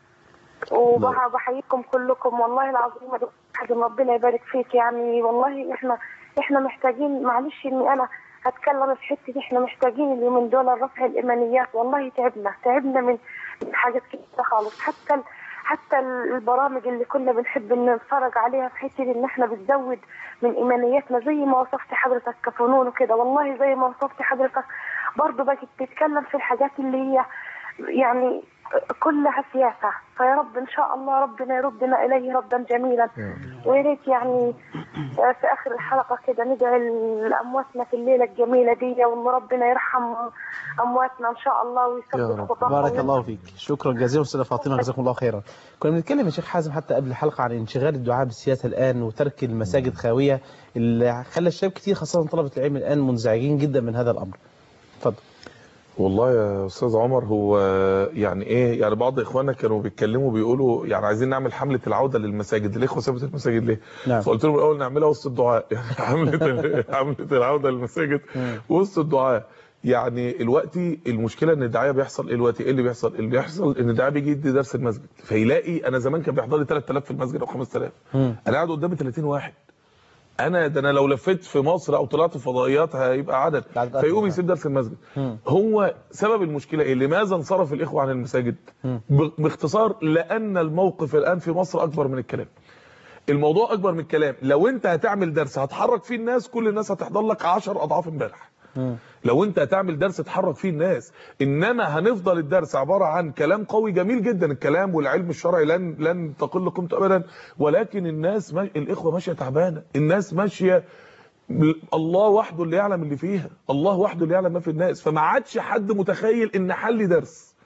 وبحييكم كلكم والله العظيم يا دكتور حازم ربنا يبارك فيك يعني والله احنا احنا محتاجين معلش اني انا هتكلم في حته دي احنا محتاجين اليومين دول رفع الايمانيات والله تعبنا تعبنا من من حاجات كتير خالص حتى ال- حتى البرامج اللي كنا بنحب ان نتفرج عليها في حته ان احنا بتزود من ايمانياتنا زي ما وصفت حضرتك كفنون وكده والله زي ما وصفت حضرتك برضه بقت تتكلم في الحاجات اللي هي يعني كلها سياسة فيا رب إن شاء الله ربنا يردنا إليه ردا جميلا ويا ريت يعني في آخر الحلقة كده ندعي لأمواتنا في الليلة الجميلة دي وإن ربنا يرحم أمواتنا إن شاء الله يا ويثبت رب خطاهم بارك الله فيك شكرا جزيلا استاذه فاطمه جزاكم الله خيرا كنا بنتكلم يا شيخ حازم حتى قبل الحلقه عن انشغال الدعاء بالسياسه الان وترك المساجد خاويه اللي خلى الشباب كتير خاصه طلبه العلم الان منزعجين جدا من هذا الامر اتفضل والله يا استاذ عمر هو يعني ايه يعني بعض اخواننا كانوا بيتكلموا بيقولوا يعني عايزين نعمل حمله العوده للمساجد الاخوه سابت المساجد ليه نعم. فقلت لهم الاول نعملها وسط الدعاء يعني حمله حمله العوده للمساجد وسط الدعاء يعني دلوقتي المشكله ان الدعايه بيحصل ايه دلوقتي ايه اللي بيحصل اللي بيحصل ان الداعيه بيجي يدي درس المسجد فيلاقي انا زمان كان بيحضر لي 3000 في المسجد او 5000 انا قاعد قدامي 30 واحد انا ده انا لو لفيت في مصر او طلعت فضائيات هيبقى عدد عدد فيقوم أكبر. يسيب درس المسجد مم. هو سبب المشكله ايه لماذا انصرف الاخوه عن المساجد مم. ب- باختصار لان الموقف الان في مصر اكبر من الكلام الموضوع اكبر من الكلام لو انت هتعمل درس هتحرك فيه الناس كل الناس هتحضر لك 10 اضعاف امبارح مم. لو انت هتعمل درس تحرك فيه الناس انما هنفضل الدرس عباره عن كلام قوي جميل جدا الكلام والعلم الشرعي لن لن تقل قيمته ابدا ولكن الناس ما الاخوه ماشيه تعبانه الناس ماشيه الله وحده اللي يعلم اللي فيها الله وحده اللي يعلم ما في الناس فما عادش حد متخيل ان حل درس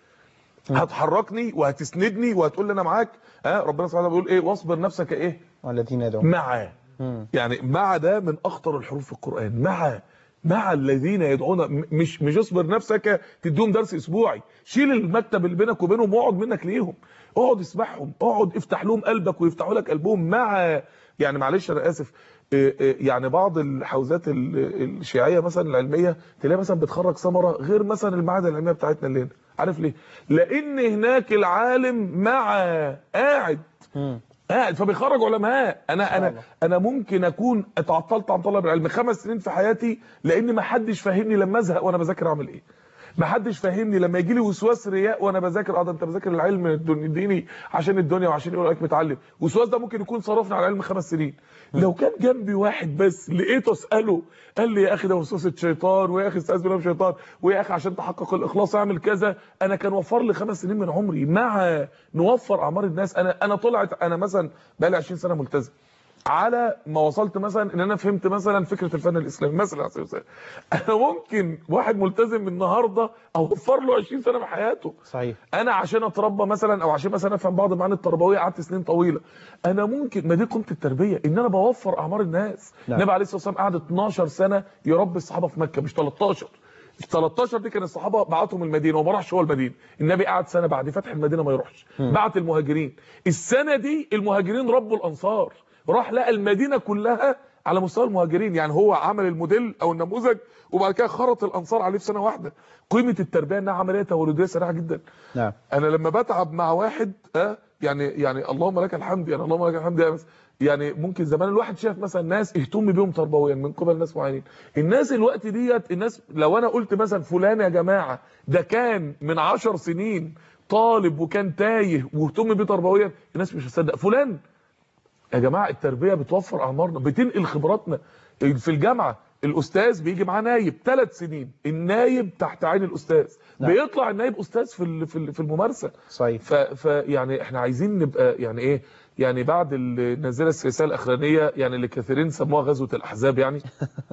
هتحركني وهتسندني وهتقول لي انا معاك ها ربنا سبحانه وتعالى بيقول ايه واصبر نفسك ايه والذين يدعون مع مم. يعني مع ده من اخطر الحروف في القران مع مع الذين يدعون م- مش مش اصبر نفسك تديهم درس اسبوعي شيل المكتب اللي بينك وبينهم واقعد منك ليهم اقعد اسمعهم اقعد افتح لهم قلبك ويفتحوا لك قلبهم مع يعني معلش انا اسف إيه إيه يعني بعض الحوزات ال- الشيعيه مثلا العلميه تلاقي مثلا بتخرج ثمره غير مثلا المعاهد العلميه بتاعتنا اللي هنا عارف ليه لان هناك العالم مع قاعد مم. قاعد فبيخرج علماء انا انا انا ممكن اكون اتعطلت عن طلب العلم خمس سنين في حياتي لان ما حدش فاهمني لما ازهق وانا بذاكر اعمل ايه ما حدش فاهمني لما يجي لي وسواس رياء وانا بذاكر اه ده انت بذاكر العلم الدني- الديني عشان الدنيا وعشان يقول لك متعلم وسواس ده ممكن يكون صرفنا على العلم خمس سنين لو كان جنبي واحد بس لقيته اساله قال لي يا اخي ده وسوسه شيطان ويا اخي استاذ بالله من الشيطان ويا اخي عشان تحقق الاخلاص اعمل كذا انا كان وفر لي خمس سنين من عمري مع نوفر اعمار الناس انا انا طلعت انا مثلا بقى لي 20 سنه ملتزم على ما وصلت مثلا ان انا فهمت مثلا فكره الفن الاسلامي مثلا على سبيل المثال انا ممكن واحد ملتزم النهارده اوفر له 20 سنه من حياته صحيح انا عشان اتربى مثلا او عشان مثلا افهم بعض المعاني التربويه قعدت سنين طويله انا ممكن ما دي قيمه التربيه ان انا بوفر اعمار الناس نعم. النبي عليه الصلاه والسلام قعد 12 سنه يربي الصحابه في مكه مش 13 ال 13 دي كان الصحابه بعتهم المدينه وما راحش هو المدينه النبي قعد سنه بعد فتح المدينه ما يروحش مم. بعت المهاجرين السنه دي المهاجرين ربوا الانصار راح لقى المدينه كلها على مستوى المهاجرين يعني هو عمل الموديل او النموذج وبعد كده خرط الانصار عليه في سنه واحده قيمه التربيه انها عمليه توليديه سريعه جدا نعم انا لما بتعب مع واحد اه يعني يعني اللهم لك الحمد يعني اللهم لك الحمد يعني, يعني ممكن زمان الواحد شاف مثلا ناس اهتم بيهم تربويا من قبل ناس معينين الناس الوقت ديت الناس لو انا قلت مثلا فلان يا جماعه ده كان من عشر سنين طالب وكان تايه واهتم بيه تربويا الناس مش هتصدق فلان يا جماعه التربيه بتوفر اعمارنا بتنقل خبراتنا في الجامعه الاستاذ بيجي معاه نايب ثلاث سنين النايب تحت عين الاستاذ نعم. بيطلع النايب استاذ في ال- في ال- في الممارسه صحيح ف فيعني احنا عايزين نبقى يعني ايه يعني بعد النازله السياسيه الاخرانيه يعني اللي كثيرين سموها غزوه الاحزاب يعني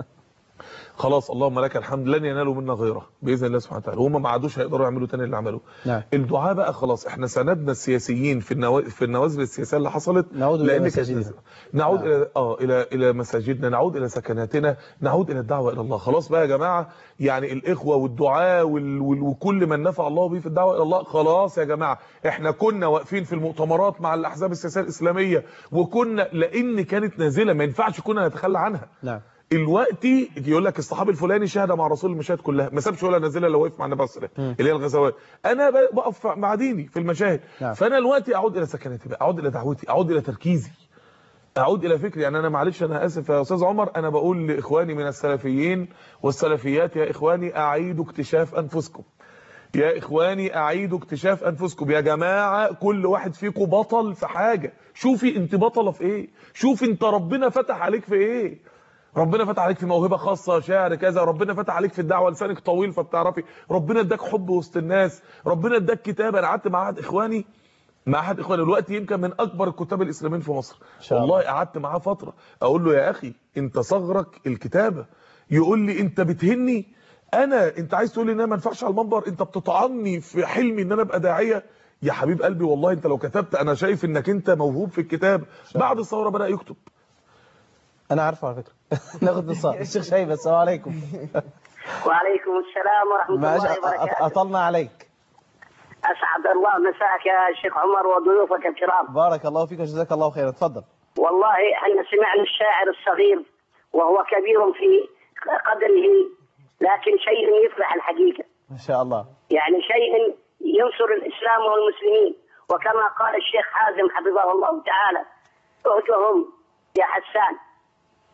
خلاص اللهم لك الحمد لن ينالوا منا غيره باذن الله سبحانه وتعالى هم ما عادوش هيقدروا يعملوا تاني اللي عملوه نعم الدعاء بقى خلاص احنا سندنا السياسيين في النوا... في النوازل السياسيه اللي حصلت نعود إلى لأن كانت مساجدنا. نازلة. نعود نعم. الى اه الى الى مساجدنا نعود الى سكناتنا نعود الى الدعوه الى الله خلاص بقى يا جماعه يعني الاخوه والدعاء وال... وال... وكل من نفع الله به في الدعوه الى الله خلاص يا جماعه احنا كنا واقفين في المؤتمرات مع الاحزاب السياسيه الاسلاميه وكنا لان كانت نازله ما ينفعش كنا نتخلى عنها نعم الوقتي يقول لك الصحابي الفلاني شهد مع رسول المشاهد كلها ما سابش ولا نازله لو وقف مع النبي صلى الله عليه وسلم اللي هي الغزوات انا ب- بقف مع ديني في المشاهد نعم. فانا دلوقتي اعود الى سكناتي بقى اعود الى دعوتي اعود الى تركيزي اعود الى فكري يعني انا معلش انا اسف يا استاذ عمر انا بقول لاخواني من السلفيين والسلفيات يا اخواني اعيدوا اكتشاف انفسكم يا اخواني اعيدوا اكتشاف انفسكم يا جماعه كل واحد فيكم بطل في حاجه شوفي انت بطله في ايه شوفي انت ربنا فتح عليك في ايه ربنا فتح عليك في موهبه خاصه شعر كذا ربنا فتح عليك في الدعوه لسانك طويل فبتعرفي ربنا اداك حب وسط الناس ربنا اداك كتاب انا قعدت مع احد اخواني مع احد اخواني دلوقتي يمكن من اكبر الكتاب الاسلاميين في مصر شاء الله. والله قعدت معاه فتره اقول له يا اخي انت صغرك الكتابه يقول لي انت بتهني انا انت عايز تقول لي ان انا ما ينفعش على المنبر انت بتطعني في حلمي ان انا ابقى داعيه يا حبيب قلبي والله انت لو كتبت انا شايف انك انت موهوب في الكتاب بعد الثوره بدا يكتب انا عارفه على فكره ناخد اتصال الشيخ شايبه السلام عليكم وعليكم السلام ورحمة معلش الله أ- وبركاته أ- اطلنا عليك أسعد الله مساك يا شيخ عمر وضيوفك الكرام بارك الله فيك وجزاك الله خيرا اتفضل والله احنا سمعنا الشاعر الصغير وهو كبير في قدره لكن شيء يفرح الحقيقة ما شاء الله يعني شيء ينصر الإسلام والمسلمين وكما قال الشيخ حازم حفظه الله تعالى اهدهم يا حسان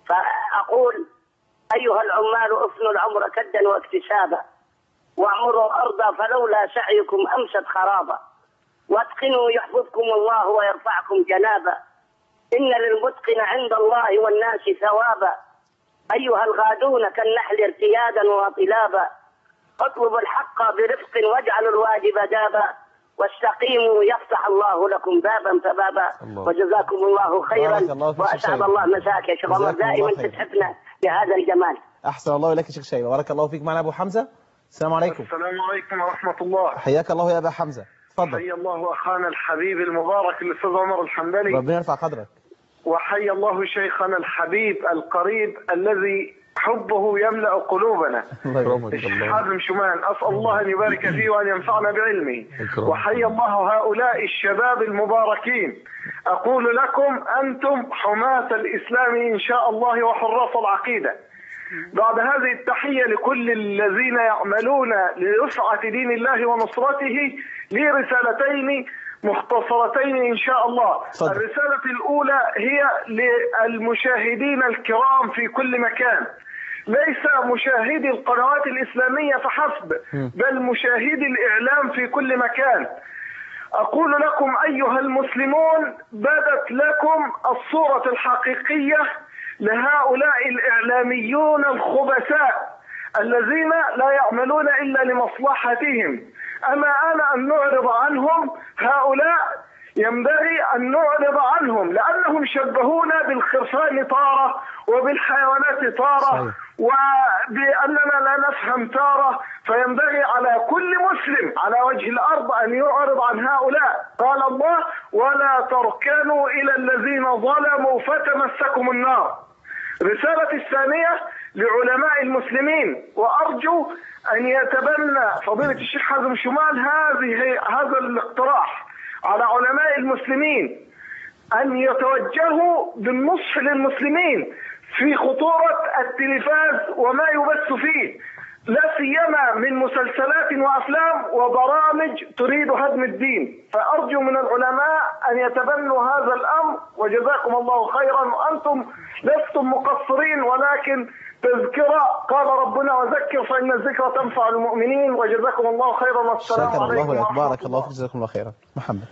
فأقول أيها العمال افنوا العمر كدا واكتسابا واعمروا أرضا فلولا سعيكم أمست خرابا واتقنوا يحفظكم الله ويرفعكم جنابا إن للمتقن عند الله والناس ثوابا أيها الغادون كالنحل ارتيادا وطلابا اطلبوا الحق برفق واجعلوا الواجب دابا واستقيموا يفتح الله لكم بابا فبابا الله. وجزاكم الله خيرا بارك الله فيك يا واسعد شيخ. الله مساك يا شيخ عمر جزاكم الله دائما خير. تتحفنا بهذا الجمال احسن الله اليك يا شيخ شيبه بارك الله فيك معنا ابو حمزه السلام عليكم السلام عليكم ورحمة الله حياك الله يا ابا حمزه اتفضل حي الله أخانا الحبيب المبارك الأستاذ عمر الحنبلي ربنا يرفع قدرك وحي الله شيخنا الحبيب القريب الذي حبه يملأ قلوبنا الله يكرمك الشيخ حازم شومان أسأل الله أن يبارك فيه وأن ينفعنا بعلمه يكرمك. وحي الله هؤلاء الشباب المباركين أقول لكم أنتم حماة الإسلام إن شاء الله وحراس العقيدة بعد هذه التحية لكل الذين يعملون لرفعة دين الله ونصرته لي رسالتين مختصرتين إن شاء الله تفضل. الرسالة الأولى هي للمشاهدين الكرام في كل مكان ليس مشاهدي القنوات الإسلامية فحسب بل مشاهدي الإعلام في كل مكان أقول لكم أيها المسلمون بدت لكم الصورة الحقيقية لهؤلاء الإعلاميون الخبثاء الذين لا يعملون إلا لمصلحتهم أما أنا أن نعرض عنهم هؤلاء ينبغي أن نعرض عنهم لأنهم شبهونا بالخرفان طارة وبالحيوانات طارة وبأننا لا نفهم تارة فينبغي على كل مسلم على وجه الأرض أن يعرض عن هؤلاء قال الله ولا تركنوا إلى الذين ظلموا فتمسكم النار رسالة الثانية لعلماء المسلمين وأرجو أن يتبنى فضيلة الشيخ حازم شمال هذه هذا الاقتراح على علماء المسلمين أن يتوجهوا بالنصح للمسلمين في خطورة التلفاز وما يبث فيه لا سيما من مسلسلات وأفلام وبرامج تريد هدم الدين فأرجو من العلماء أن يتبنوا هذا الأمر وجزاكم الله خيرا وأنتم لستم مقصرين ولكن تذكرة قال ربنا وذكر فإن الذكرى تنفع المؤمنين وجزاكم الله خيرا والسلام شكر عليكم الله لك ورحمة بارك الله فيك جزاكم الله خيرا محمد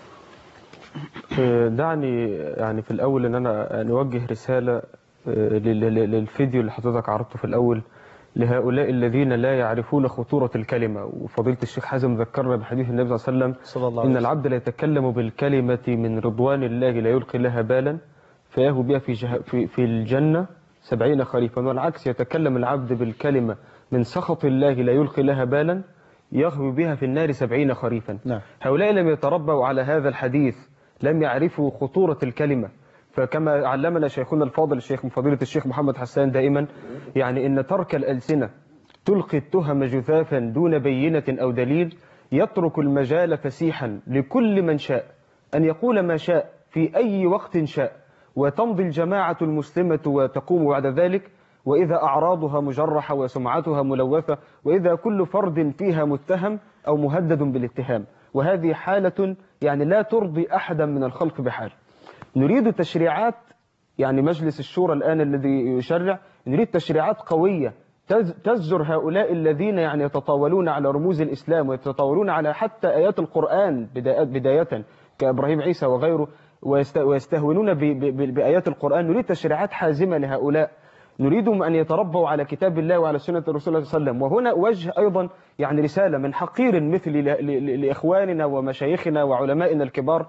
آه، دعني يعني في الأول إن أنا نوجه رسالة آه، لل- لل- للفيديو اللي حضرتك عرضته في الأول لهؤلاء الذين لا يعرفون خطورة الكلمة وفضيلة الشيخ حازم ذكرنا بحديث النبي صلى الله عليه وسلم صلى الله عليه إن وسلم. العبد لا يتكلم بالكلمة من رضوان الله لا يلقي لها بالا فيهو بها في, جه في, في الجنة سبعين خريفا والعكس يتكلم العبد بالكلمة من سخط الله لا يلقي لها بالا يغوي بها في النار سبعين خريفا نعم. هؤلاء لم يتربوا على هذا الحديث لم يعرفوا خطورة الكلمة فكما علمنا شيخنا الفاضل الشيخ فضيلة الشيخ محمد حسان دائما يعني إن ترك الألسنة تلقي التهم جثافا دون بينة أو دليل يترك المجال فسيحا لكل من شاء أن يقول ما شاء في أي وقت شاء وتمضي الجماعة المسلمة وتقوم بعد ذلك وإذا أعراضها مجرحة وسمعتها ملوثة وإذا كل فرد فيها متهم أو مهدد بالاتهام وهذه حالة يعني لا ترضي أحدا من الخلق بحال نريد تشريعات يعني مجلس الشورى الآن الذي يشرع نريد تشريعات قوية تز- تزجر هؤلاء الذين يعني يتطاولون على رموز الإسلام ويتطاولون على حتى آيات القرآن بداية, بداية كإبراهيم عيسى وغيره ويست- ويستهونون ب- ب- ب- بآيات القرآن نريد تشريعات حازمة لهؤلاء نريدهم أن يتربوا على كتاب الله وعلى سنة الرسول صلى الله عليه وسلم وهنا وجه أيضا يعني رسالة من حقير مثلي ل- ل- لإخواننا ومشايخنا وعلمائنا الكبار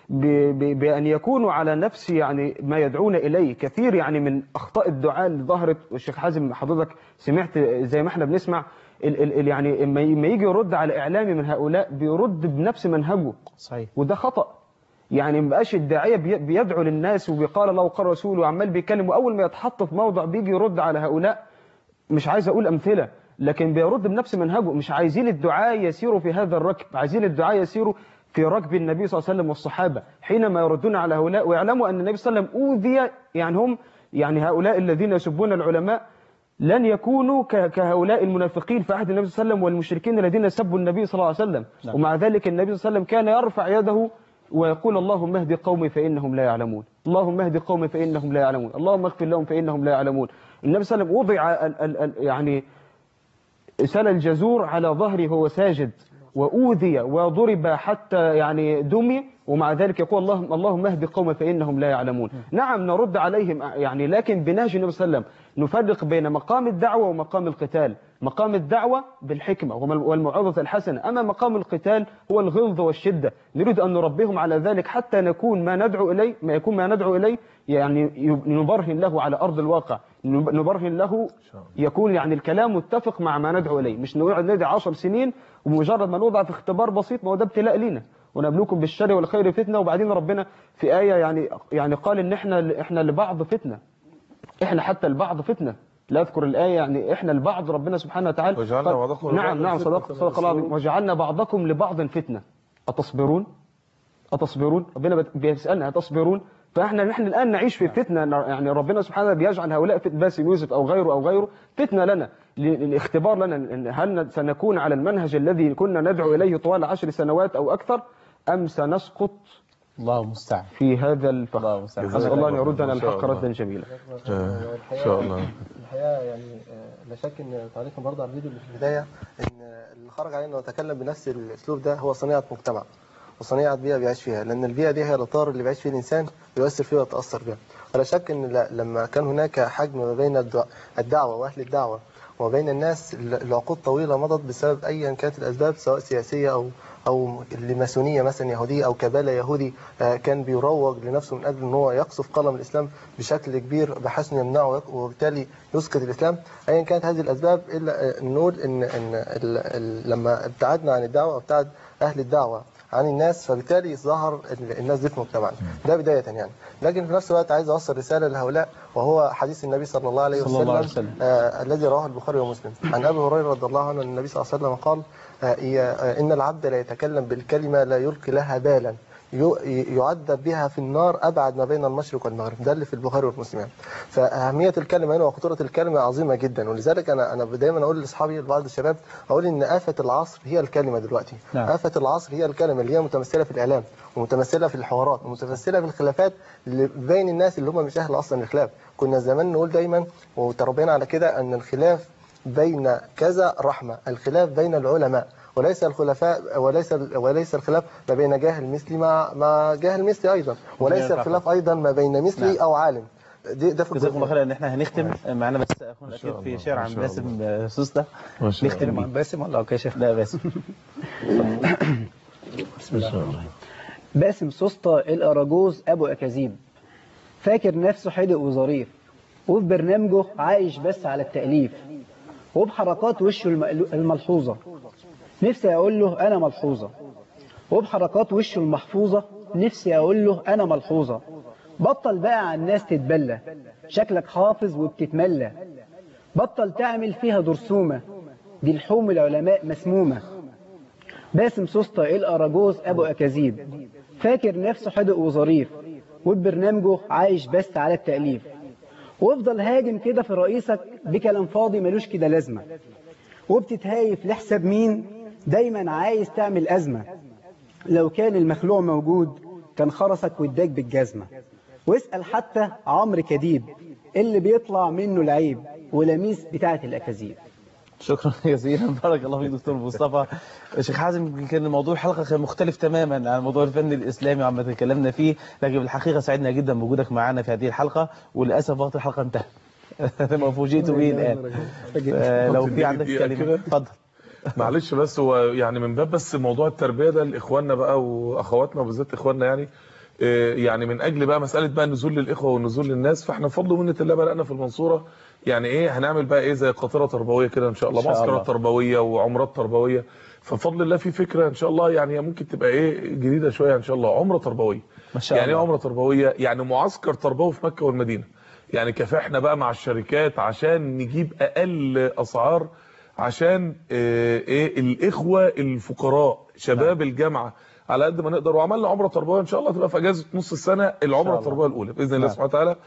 ب- ب- بأن يكونوا على نفس يعني ما يدعون إليه كثير يعني من أخطاء الدعاء اللي ظهرت والشيخ حازم حضرتك سمعت زي ما احنا بنسمع ال ال ال يعني لما ي- لما يجي يرد على إعلامي من هؤلاء بيرد بنفس منهجه صحيح وده خطأ يعني ما بقاش الداعية بي- بيدعو للناس وبيقال الله وقال رسوله وعمال بيتكلم وأول ما يتحط في موضع بيجي يرد على هؤلاء مش عايز أقول أمثلة لكن بيرد بنفس منهجه مش عايزين الدعاة يسيروا في هذا الركب عايزين الدعاة يسيروا في ركب النبي صلى الله عليه وسلم والصحابة حينما يردون على هؤلاء ويعلموا أن النبي صلى الله عليه وسلم أوذي يعني هم يعني هؤلاء الذين يسبون العلماء لن يكونوا ك- كهؤلاء المنافقين في عهد النبي صلى الله عليه وسلم والمشركين الذين سبوا النبي صلى الله عليه وسلم نعم. ومع ذلك النبي صلى الله عليه وسلم كان يرفع يده ويقول اللهم اهد قومي فإنهم لا يعلمون اللهم اهد قومي فإنهم لا يعلمون اللهم اغفر لهم فإنهم لا يعلمون النبي صلى الله عليه وسلم وضع ال ال ال يعني سل الجزور على ظهره وهو ساجد وأوذي وضرب حتى يعني دمي ومع ذلك يقول اللهم اللهم اهد قوم فإنهم لا يعلمون نعم نرد عليهم يعني لكن بنهج النبي صلى الله عليه وسلم نفرق بين مقام الدعوة ومقام القتال مقام الدعوة بالحكمة والموعظة الحسنة أما مقام القتال هو الغلظ والشدة نريد أن نربيهم على ذلك حتى نكون ما ندعو إليه ما يكون ما ندعو إليه يعني نبرهن له على أرض الواقع نبرهن له يكون يعني الكلام متفق مع ما ندعو إليه مش نقعد ندعي 10 سنين ومجرد ما نوضع في اختبار بسيط ما هو ده ابتلاء لينا ونبلوكم بالشر والخير فتنة وبعدين ربنا في آية يعني يعني قال إن إحنا إحنا لبعض فتنة إحنا حتى البعض فتنة لا أذكر الآية يعني إحنا البعض ربنا سبحانه وتعالى وجعلنا قال- بعضكم لبعض نعم نعم فتنة. صدق صدق الله العظيم. وجعلنا بعضكم لبعض فتنة أتصبرون أتصبرون ربنا بت- بيسألنا أتصبرون فاحنا نحن الآن نعيش في فتنة يعني ربنا سبحانه بيجعل هؤلاء فتنة باسم يوسف أو غيره أو غيره فتنة لنا للاختبار لنا إن هل سنكون على المنهج الذي كنا ندعو إليه طوال عشر سنوات أو أكثر أم سنسقط الله المستعان في هذا الفخ المستعان. نسأل الله أن يردنا إن شاء الحق الله. ردا جميلا ان شاء الله الحقيقه يعني آه، لا شك ان تعليقا برضه على الفيديو اللي في البدايه ان آه، اللي خرج علينا انه يتكلم بنفس الاسلوب ده هو صنيعه مجتمع وصنيعه بيئه بيعيش فيها لان البيئه دي هي الاطار اللي بيعيش فيه الانسان ويؤثر فيه ويتاثر بها ولا شك ان ل- لما كان هناك حجم ما بين الدع- الدعوه واهل الدعوه وبين الناس ل- لعقود طويله مضت بسبب ايا كانت الاسباب سواء سياسيه او او لماسونيه مثلا يهوديه او كباله يهودي آه، كان بيروج لنفسه من اجل ان هو يقصف قلم الاسلام بشكل كبير بحيث انه يمنعه ويق- وبالتالي يسقط الاسلام ايا كانت هذه الاسباب الا آه، نقول ان ان ال- ال- لما ابتعدنا عن الدعوه وابتعد اهل الدعوه عن الناس فبالتالي ظهر ال- الناس دي في مجتمعنا ده بدايه يعني لكن في نفس الوقت عايز اوصل رساله لهؤلاء وهو حديث النبي صلى الله عليه صلى وسلم, الله عليه وسلم. آه الذي رواه البخاري ومسلم عن ابي هريره رضي الله عنه ان النبي صلى الله عليه وسلم قال آه إيه- آه ان العبد لا يتكلم بالكلمه لا يلقي لها بالا يو- يعذب بها في النار ابعد ما بين المشرق والمغرب ده اللي في البخاري ومسلم يعني فاهميه الكلمه هنا وخطوره الكلمه عظيمه جدا ولذلك انا انا دايما اقول لاصحابي لبعض الشباب اقول ان افه العصر هي الكلمه دلوقتي نعم. آفة العصر هي الكلمة اللي هي متمثلة في الإعلام ومتمثلة في الحوارات ومتمثلة في الخلافات اللي بين الناس اللي هم مش أهل أصلا الخلاف كنا زمان نقول دايما وتربينا على كده أن الخلاف بين كذا رحمة الخلاف بين العلماء وليس الخلفاء وليس وليس الخلاف ما بين جاهل مثلي مع مع جاهل مثلي ايضا وليس جميل. الخلاف ايضا ما بين مثلي نعم. او عالم دي ده في جزاكم الله خير ان احنا هنختم معانا بس اخونا ما شاء الاخير في الله، شارع ما عن شاء باسم آه، سوسته ما شاء نختم الله بيه باسم ولا كاشف لا باسم بسم الله باسم سوسته الأراجوز أبو أكاذيب فاكر نفسه حدق وظريف وفي برنامجه عايش بس على التأليف وبحركات وشه المقلو- الملحوظة نفسي أقول له أنا ملحوظة وبحركات وشه المحفوظة نفسي أقول له أنا ملحوظة بطل بقى على الناس تتبلى شكلك حافظ وبتتملى بطل تعمل فيها درسومة دي لحوم العلماء مسمومة باسم سوسته الأراجوز أبو أكاذيب فاكر نفسه حدق وظريف وببرنامجه عايش بس على التأليف وافضل هاجم كده في رئيسك بكلام فاضي ملوش كده لازمة وبتتهايف لحساب مين دايما عايز تعمل أزمة لو كان المخلوع موجود كان خرسك واداك بالجزمة واسأل حتى عمرو كديب اللي بيطلع منه العيب ولميس بتاعة الأكاذيب شكرا جزيلا بارك الله فيك دكتور مصطفى شيخ حازم يمكن كان موضوع الحلقه كان مختلف تماما عن موضوع الفن الاسلامي وعما تكلمنا فيه لكن بالحقيقه سعدنا جدا بوجودك معنا في هذه الحلقه وللاسف وقت الحلقه انتهى ما فوجئت به الان آه، لو في عندك دقيقة كلمه كده. اتفضل معلش بس هو يعني من باب بس موضوع التربيه ده لاخواننا بقى واخواتنا وبالذات اخواننا يعني آه، يعني من اجل بقى مساله بقى النزول للاخوه والنزول للناس فاحنا بفضل ومنه الله بدانا في المنصوره يعني ايه هنعمل بقى ايه زي قاطره تربويه كده ان شاء الله إن شاء الله. معسكرات تربويه وعمرات تربويه فبفضل الله في فكره ان شاء الله يعني هي ممكن تبقى ايه جديده شويه ان شاء الله عمره تربويه ما شاء يعني ايه الله. عمره تربويه يعني معسكر تربوي في مكه والمدينه يعني كافحنا بقى مع الشركات عشان نجيب اقل اسعار عشان آه، ايه الاخوه الفقراء شباب الجامعه على قد ما نقدر وعملنا عمره تربويه ان شاء الله تبقى في اجازه نص السنه العمره الله. التربويه الاولى باذن الله نعم. سبحانه وتعالى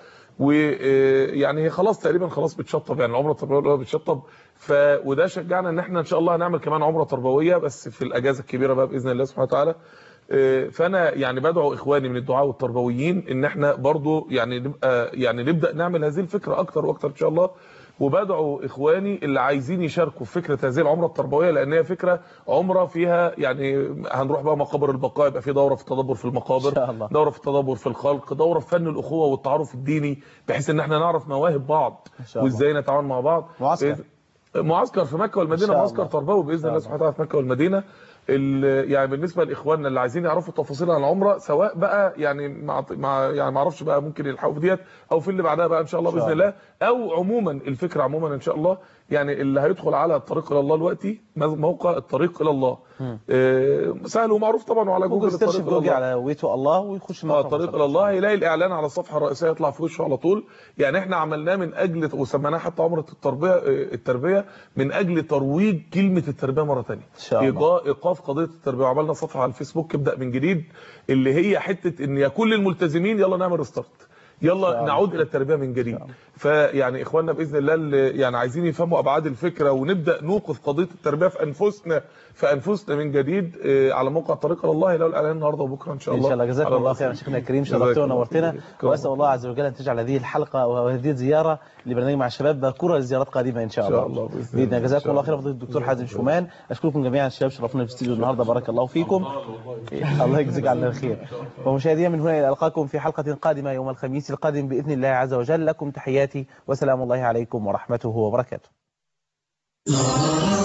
ويعني هي خلاص تقريبا خلاص بتشطب يعني العمره التربويه الاولى بتشطب ف وده شجعنا ان احنا ان شاء الله هنعمل كمان عمره تربويه بس في الاجازه الكبيره بقى باذن الله سبحانه وتعالى آه، فانا يعني بدعو اخواني من الدعاء والتربويين ان احنا برضو يعني نبقى يعني نبدا نعمل هذه الفكره اكتر واكتر ان شاء الله وبدعو اخواني اللي عايزين يشاركوا في فكره هذه العمره التربويه لان هي فكره عمره فيها يعني هنروح بقى مقابر البقاء يبقى في دوره في التدبر في المقابر إن شاء الله. دوره في التدبر في الخلق دوره في فن الاخوه والتعارف الديني بحيث ان احنا نعرف مواهب بعض شاء الله. وازاي نتعاون مع بعض معسكر. بإذن- معسكر في مكه إن والمدينه شاء معسكر الله. تربوي باذن الله سبحانه وتعالى في مكه والمدينه ال- يعني بالنسبه لاخواننا اللي عايزين يعرفوا تفاصيل عن العمره سواء بقى يعني مع مع يعني ما اعرفش بقى ممكن يلحقوا في ديت او في اللي بعدها بقى ان شاء الله إن شاء باذن الله او عموما الفكره عموما ان شاء الله يعني اللي هيدخل على الطريق الى الله دلوقتي موقع الطريق الى الله آه، سهل ومعروف طبعا وعلى جوجل جوجل سيرش الطريق في الى جوجل الله على ويتو الله ويخش اه موقع الطريق مصر. الى الله هيلاقي الاعلان على الصفحه الرئيسيه يطلع في وشه على طول يعني احنا عملناه من اجل وسميناه حتى عمره التربيه آه، التربيه من اجل ترويج كلمه التربيه مره ثانيه شاء الله. ايقاف قضيه التربيه وعملنا صفحه على الفيسبوك ابدا من جديد اللي هي حته ان يا كل الملتزمين يلا نعمل ريستارت يلا نعود الى التربيه من جديد فيعني اخواننا باذن الله اللي يعني عايزين يفهموا ابعاد الفكره ونبدا نوقف قضيه التربيه في انفسنا في انفسنا من جديد آه، على موقع الطريق الى الله هيلاقوا الاعلان النهارده وبكره ان شاء ان الله شاء الله جزاكم على الله رأس خيرا شيخنا الكريم جزاك شرفتونا الله ونورتنا خير. واسال الله عز وجل ان تجعل هذه الحلقه وهذه الزياره لبرنامج مع الشباب باكوره لزيارات قادمه ان شاء إن الله شاء الله بإذن باذن الله الله. جزاكم الله خيرا فضيله الدكتور حازم شومان اشكركم جميعا الشباب شرفونا في الاستديو النهارده بارك الله فيكم الله يجزيك عنا الخير ومشاهدينا من هنا الى القاكم في حلقه قادمه يوم الخميس القادم باذن الله عز وجل لكم تحياتي وسلام الله عليكم ورحمته وبركاته